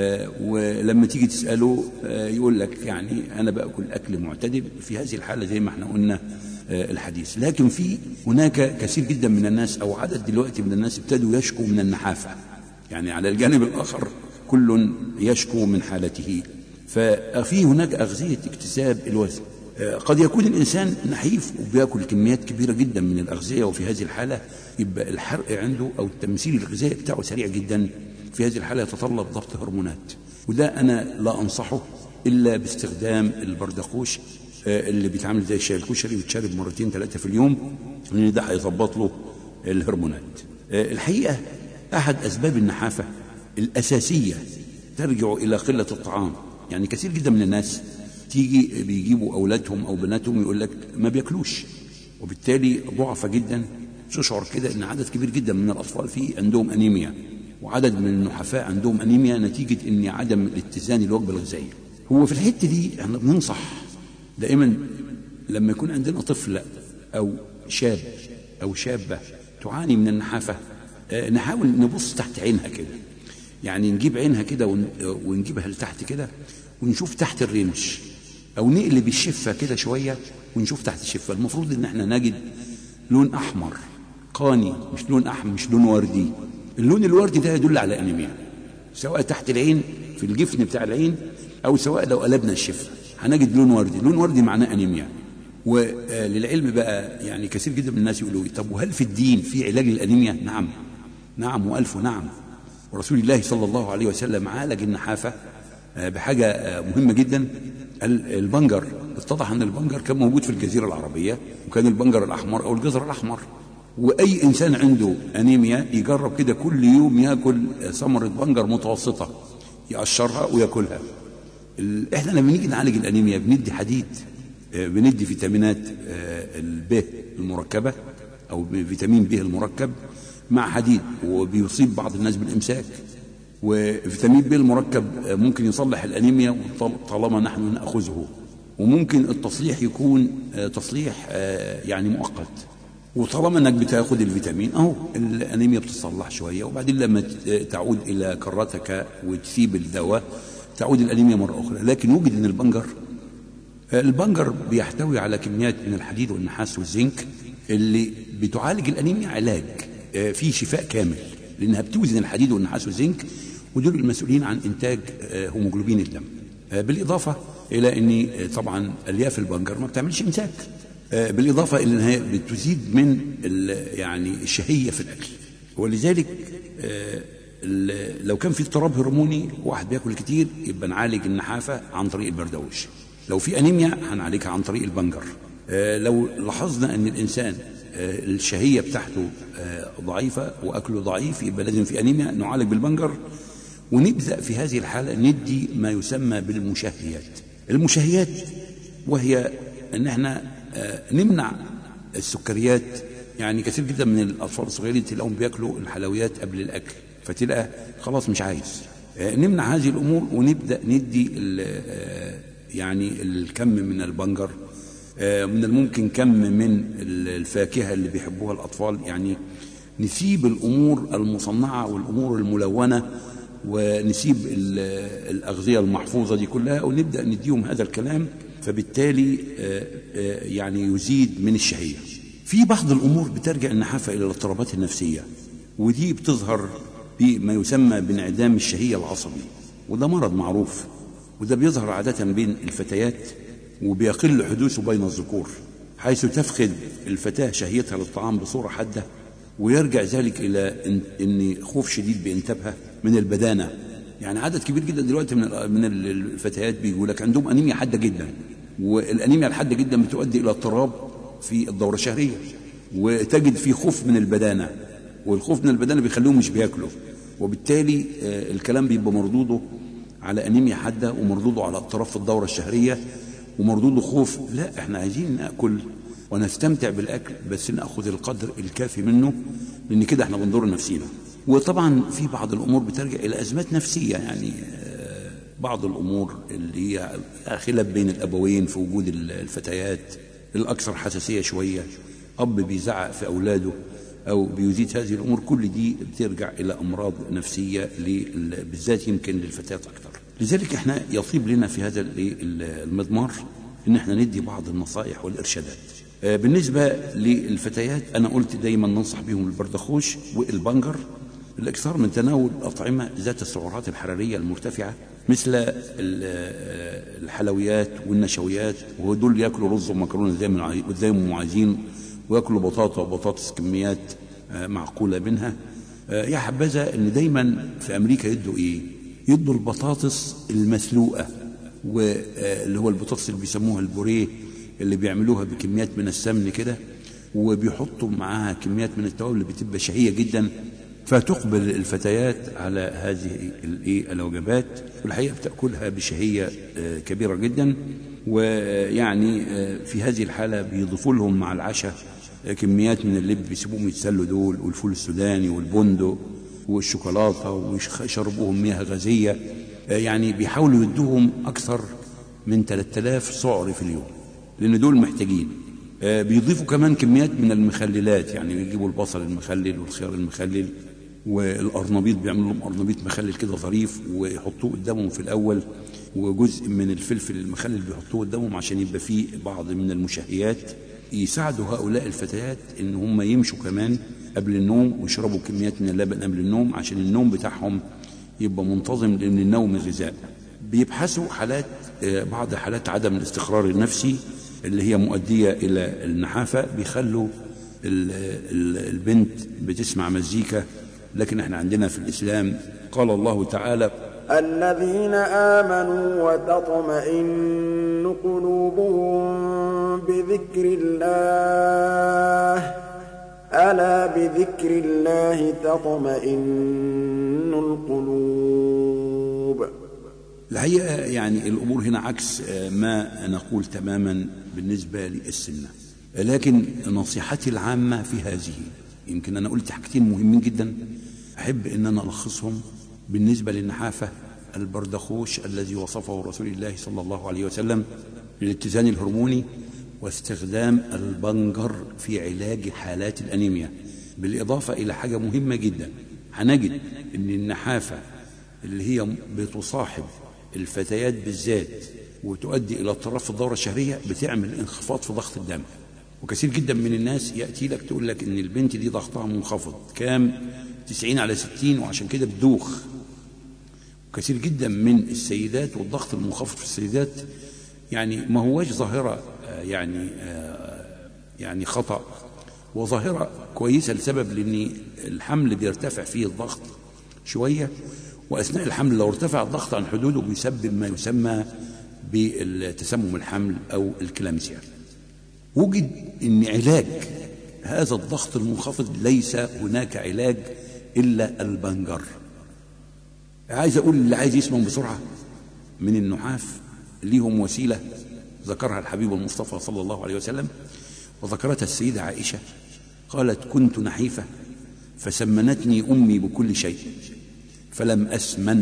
B: ولما تيجي تسأله يقول لك يعني أنا بأكل أكل معتدل في هذه الحالة زي ما احنا قلنا الحديث لكن في هناك كثير جدا من الناس أو عدد دلوقتي من الناس ابتدوا يشكو من النحافة يعني على الجانب الآخر كل يشكو من حالته ففي هناك أغذية اكتساب الوزن قد يكون الإنسان نحيف وبياكل كميات كبيرة جدا من الأغذية وفي هذه الحالة يبقى الحرق عنده أو التمثيل الغذائي بتاعه سريع جدا في هذه الحالة يتطلب ضبط هرمونات وده أنا لا أنصحه إلا باستخدام البردقوش اللي بيتعامل زي الشاي الكشري بيتشرب مرتين ثلاثة في اليوم لأن ده هيظبط له الهرمونات الحقيقة أحد أسباب النحافة الأساسية ترجع إلى قلة الطعام يعني كثير جدا من الناس تيجي بيجيبوا أولادهم أو بناتهم يقول لك ما بياكلوش وبالتالي ضعفة جدا تشعر كده ان عدد كبير جدا من الاطفال فيه عندهم انيميا وعدد من النحفاء عندهم انيميا نتيجه ان عدم الاتزان الوجبه الغذائيه هو في الحته دي احنا بننصح دائما لما يكون عندنا طفل او شاب او شابه تعاني من النحافه نحاول نبص تحت عينها كده يعني نجيب عينها كده ونجيبها لتحت كده ونشوف تحت الرمش او نقلب الشفه كده شويه ونشوف تحت الشفه المفروض ان احنا نجد لون احمر قاني مش لون احمر مش لون وردي اللون الوردي ده يدل على انيميا سواء تحت العين في الجفن بتاع العين او سواء لو قلبنا الشفه هنجد لون وردي لون وردي معناه انيميا وللعلم بقى يعني كثير جدا من الناس يقولوا إيه، طب وهل في الدين في علاج للانيميا نعم نعم والف نعم ورسول الله صلى الله عليه وسلم عالج النحافه آه، بحاجه آه، مهمه جدا ال- البنجر اتضح ان البنجر كان موجود في الجزيره العربيه وكان البنجر الاحمر او الجزر الاحمر واي انسان عنده انيميا يجرب كده كل يوم ياكل ثمره بنجر متوسطه يقشرها وياكلها ال- احنا لما بنيجي نعالج الانيميا بندي حديد آه، بندي فيتامينات آه، الب المركبه او فيتامين ب المركب مع حديد وبيصيب بعض الناس بالامساك وفيتامين ب المركب آه، ممكن يصلح الانيميا وطال- طالما نحن ناخذه وممكن التصليح يكون آه، تصليح آه، يعني مؤقت وطالما انك بتاخد الفيتامين اهو الانيميا بتتصلح شويه وبعدين لما ت- تعود الى كرتك وتسيب الدواء تعود الانيميا مره اخرى لكن وجد ان البنجر البنجر بيحتوي على كميات من الحديد والنحاس والزنك اللي بتعالج الانيميا علاج آه، فيه شفاء كامل لانها بتوزن الحديد والنحاس والزنك ودول المسؤولين عن انتاج آه، هيموجلوبين الدم آه، بالاضافه الى ان آه، طبعا الياف البنجر ما بتعملش امساك آه، بالاضافه الى انها بتزيد من ال- يعني الشهيه في الاكل ولذلك آه، ال- لو كان في اضطراب هرموني واحد بياكل كتير يبقى نعالج النحافه عن طريق البردوش لو في انيميا هنعالجها عن طريق البنجر آه، لو لاحظنا ان الانسان آه، الشهيه بتاعته آه، ضعيفه واكله ضعيف يبقى لازم في انيميا نعالج بالبنجر ونبدا في هذه الحاله ندي ما يسمى بالمشهيات المشهيات وهي ان احنا آه، نمنع السكريات يعني كثير جدا من الاطفال الصغيرين تلاقيهم بياكلوا الحلويات قبل الاكل فتلاقى خلاص مش عايز آه، نمنع هذه الامور ونبدا ندي ال- آه، يعني الكم من البنجر آه، من الممكن كم من ال- الفاكهه اللي بيحبوها الاطفال يعني نسيب الامور المصنعه والامور الملونه ونسيب ال- الاغذيه المحفوظه دي كلها ونبدا نديهم هذا الكلام فبالتالي آه، آه، يعني يزيد من الشهيه. في بعض الامور بترجع النحافه الى الاضطرابات النفسيه ودي بتظهر بما يسمى بانعدام الشهيه العصبي وده مرض معروف وده بيظهر عاده بين الفتيات وبيقل حدوثه بين الذكور حيث تفقد الفتاه شهيتها للطعام بصوره حاده ويرجع ذلك الى إن- ان خوف شديد بانتابها من البدانه يعني عدد كبير جدا دلوقتي من ال- من ال- الفتيات بيقول لك عندهم انيميا حاده جدا والانيميا الحاده جدا بتؤدي الى اضطراب في الدوره الشهريه وتجد في خوف من البدانه والخوف من البدانه بيخليهم مش بياكلوا وبالتالي آه، الكلام بيبقى مردوده على انيميا حاده ومردوده على اضطراب في الدوره الشهريه ومردوده خوف لا احنا عايزين ناكل ونستمتع بالاكل بس ناخذ القدر الكافي منه لان كده احنا بنضر نفسينا وطبعا في بعض الامور بترجع الى ازمات نفسيه يعني آه، بعض الامور اللي هي خلاف بين الابوين في وجود الفتيات الاكثر حساسيه شويه اب بيزعق في اولاده او بيزيد هذه الامور كل دي بترجع الى امراض نفسيه لل- بالذات يمكن للفتيات اكثر لذلك احنا يطيب لنا في هذا ال- المضمار ان احنا ندي بعض النصائح والارشادات آه، بالنسبه للفتيات انا قلت دايما ننصح بهم البردخوش والبنجر الاكثار من تناول الاطعمه ذات السعرات الحراريه المرتفعه مثل ال- آه، الحلويات والنشويات ودول ياكلوا رز ومكرونه زي ما عاي- زي ما هم عايزين وياكلوا بطاطا وبطاطس كميات آه، معقوله منها آه، يا حبذا ان دايما في امريكا يدوا ايه؟ يدوا البطاطس المسلوقه واللي هو البطاطس اللي بيسموها البوريه اللي بيعملوها بكميات من السمن كده وبيحطوا معاها كميات من التوابل اللي بتبقى شهيه جدا فتقبل الفتيات على هذه الايه الوجبات والحقيقه بتاكلها بشهيه آه، كبيره جدا ويعني آه، في هذه الحاله بيضيفوا لهم مع العشاء آه، كميات من اللب بيسيبوهم يتسلوا دول والفول السوداني والبندق والشوكولاته ويشربوهم مياه غازيه آه، يعني بيحاولوا يدوهم اكثر من 3000 سعر في اليوم لان دول محتاجين آه، بيضيفوا كمان كميات من المخللات يعني بيجيبوا البصل المخلل والخيار المخلل والقرنبيط بيعملوا لهم قرنبيط مخلل كده ظريف ويحطوه قدامهم في الاول وجزء من الفلفل المخلل بيحطوه قدامهم عشان يبقى فيه بعض من المشهيات يساعدوا هؤلاء الفتيات ان هم يمشوا كمان قبل النوم ويشربوا كميات من اللبن قبل النوم عشان النوم بتاعهم يبقى منتظم لأن النوم غذاء بيبحثوا حالات آه، بعض حالات عدم الاستقرار النفسي اللي هي مؤدية إلى النحافة بيخلوا ال- ال- البنت بتسمع مزيكا لكن احنا عندنا في الإسلام قال الله تعالى
C: الذين آمنوا وتطمئن قلوبهم بذكر الله ألا بذكر الله تطمئن القلوب
B: الحقيقة يعني الأمور هنا عكس آه، ما نقول تماما بالنسبة للسنة لكن نصيحتي العامة في هذه يمكن أنا قلت حاجتين مهمين جدا أحب أن أنا ألخصهم بالنسبة للنحافة البردخوش الذي وصفه رسول الله صلى الله عليه وسلم للاتزان الهرموني واستخدام البنجر في علاج حالات الأنيميا بالإضافة إلى حاجة مهمة جدا هنجد أن النحافة اللي هي بتصاحب الفتيات بالذات وتؤدي الى اضطراب في الدوره الشهريه بتعمل انخفاض في ضغط الدم وكثير جدا من الناس ياتي لك تقول لك ان البنت دي ضغطها منخفض كام 90 على 60 وعشان كده بتدوخ وكثير جدا من السيدات والضغط المنخفض في السيدات يعني ما هواش ظاهره آه، يعني آه، يعني خطا وظاهره كويسه لسبب لان الحمل بيرتفع فيه الضغط شويه واثناء الحمل لو ارتفع الضغط عن حدوده بيسبب ما يسمى بالتسمم الحمل او الكلامسيا وجد ان علاج هذا الضغط المنخفض ليس هناك علاج الا البنجر عايز اقول اللي عايز يسمع بسرعه من النحاف ليهم وسيله ذكرها الحبيب المصطفى صلى الله عليه وسلم وذكرتها السيده عائشه قالت كنت نحيفه فسمنتني امي بكل شيء فلم اسمن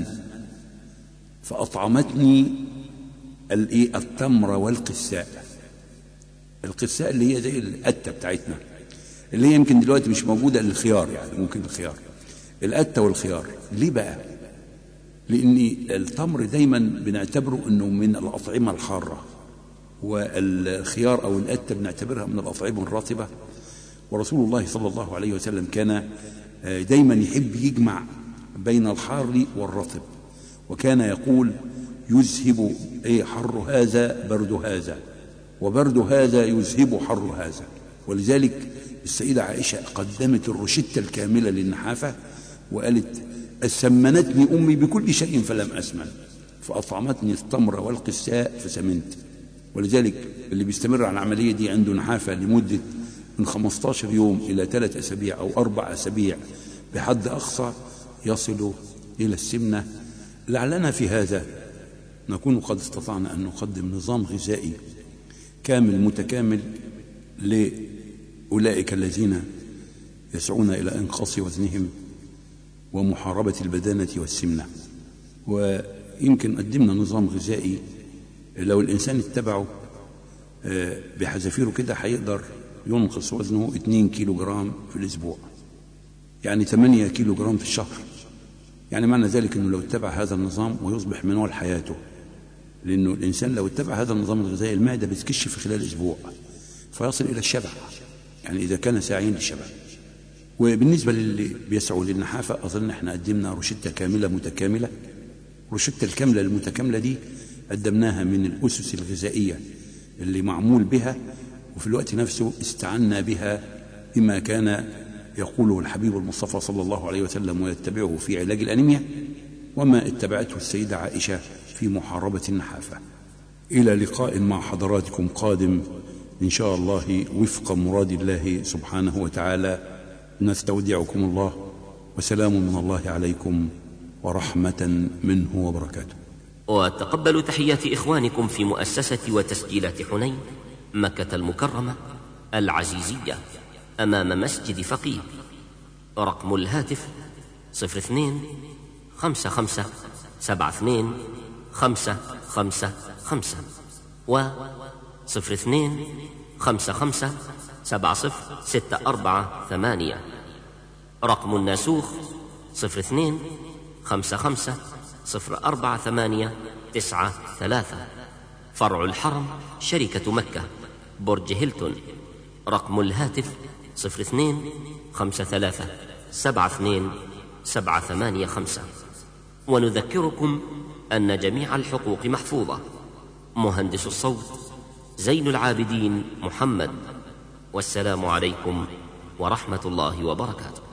B: فاطعمتني الايه التمر والقساء القساء اللي هي زي القته بتاعتنا اللي هي يمكن دلوقتي مش موجوده الا الخيار يعني ممكن الخيار القته والخيار ليه بقى لان التمر دايما بنعتبره انه من الاطعمه الحاره والخيار او القته بنعتبرها من الاطعمه الرطبه ورسول الله صلى الله عليه وسلم كان آه، دايما يحب يجمع بين الحار والرطب وكان يقول يذهب ايه حر هذا برد هذا وبرد هذا يذهب حر هذا ولذلك السيدة عائشة قدمت الروشتة الكاملة للنحافة وقالت سمنتني أمي بكل شيء فلم أسمن فأطعمتني التمر والقساء فسمنت ولذلك اللي بيستمر على العملية دي عنده نحافة لمدة من 15 يوم إلى ثلاث أسابيع أو أربع أسابيع بحد أقصى يصل إلى السمنة لعلنا في هذا نكون قد استطعنا أن نقدم نظام غذائي كامل متكامل لأولئك الذين يسعون إلى إنقاص وزنهم ومحاربة البدانة والسمنة ويمكن قدمنا نظام غذائي لو الإنسان اتبعه آه، بحذافيره كده هيقدر ينقص وزنه 2 كيلو جرام في الأسبوع يعني 8 كيلو جرام في الشهر يعني معنى ذلك أنه لو اتبع هذا النظام ويصبح منوال حياته لأنه الإنسان لو اتبع هذا النظام الغذائي المعدة بتكش في خلال أسبوع فيصل إلى الشبع يعني إذا كان ساعين للشبع وبالنسبة للي بيسعوا للنحافة أظن احنا قدمنا روشتة كاملة متكاملة روشتة الكاملة المتكاملة دي قدمناها من الأسس الغذائية اللي معمول بها وفي الوقت نفسه استعنا بها بما كان يقوله الحبيب المصطفى صلى الله عليه وسلم ويتبعه في علاج الأنيميا وما اتبعته السيدة عائشة في محاربة النحافة إلى لقاء مع حضراتكم قادم إن شاء الله وفق مراد الله سبحانه وتعالى نستودعكم الله وسلام من الله عليكم ورحمة منه وبركاته
D: وتقبلوا تحيات إخوانكم في مؤسسة وتسجيلات حنين مكة المكرمة العزيزية أمام مسجد فقيه رقم الهاتف صفر اثنين خمسة خمسة سبعة اثنين خمسة خمسة خمسة و صفر اثنين خمسة خمسة سبعة صفر ستة أربعة ثمانية رقم الناسوخ صفر اثنين خمسة خمسة صفر أربعة ثمانية تسعة ثلاثة فرع الحرم شركة مكة برج هيلتون رقم الهاتف صفر اثنين خمسة ثلاثة سبعة اثنين سبعة ثمانية خمسة ونذكركم أن جميع الحقوق محفوظة مهندس الصوت زين العابدين محمد والسلام عليكم ورحمة الله وبركاته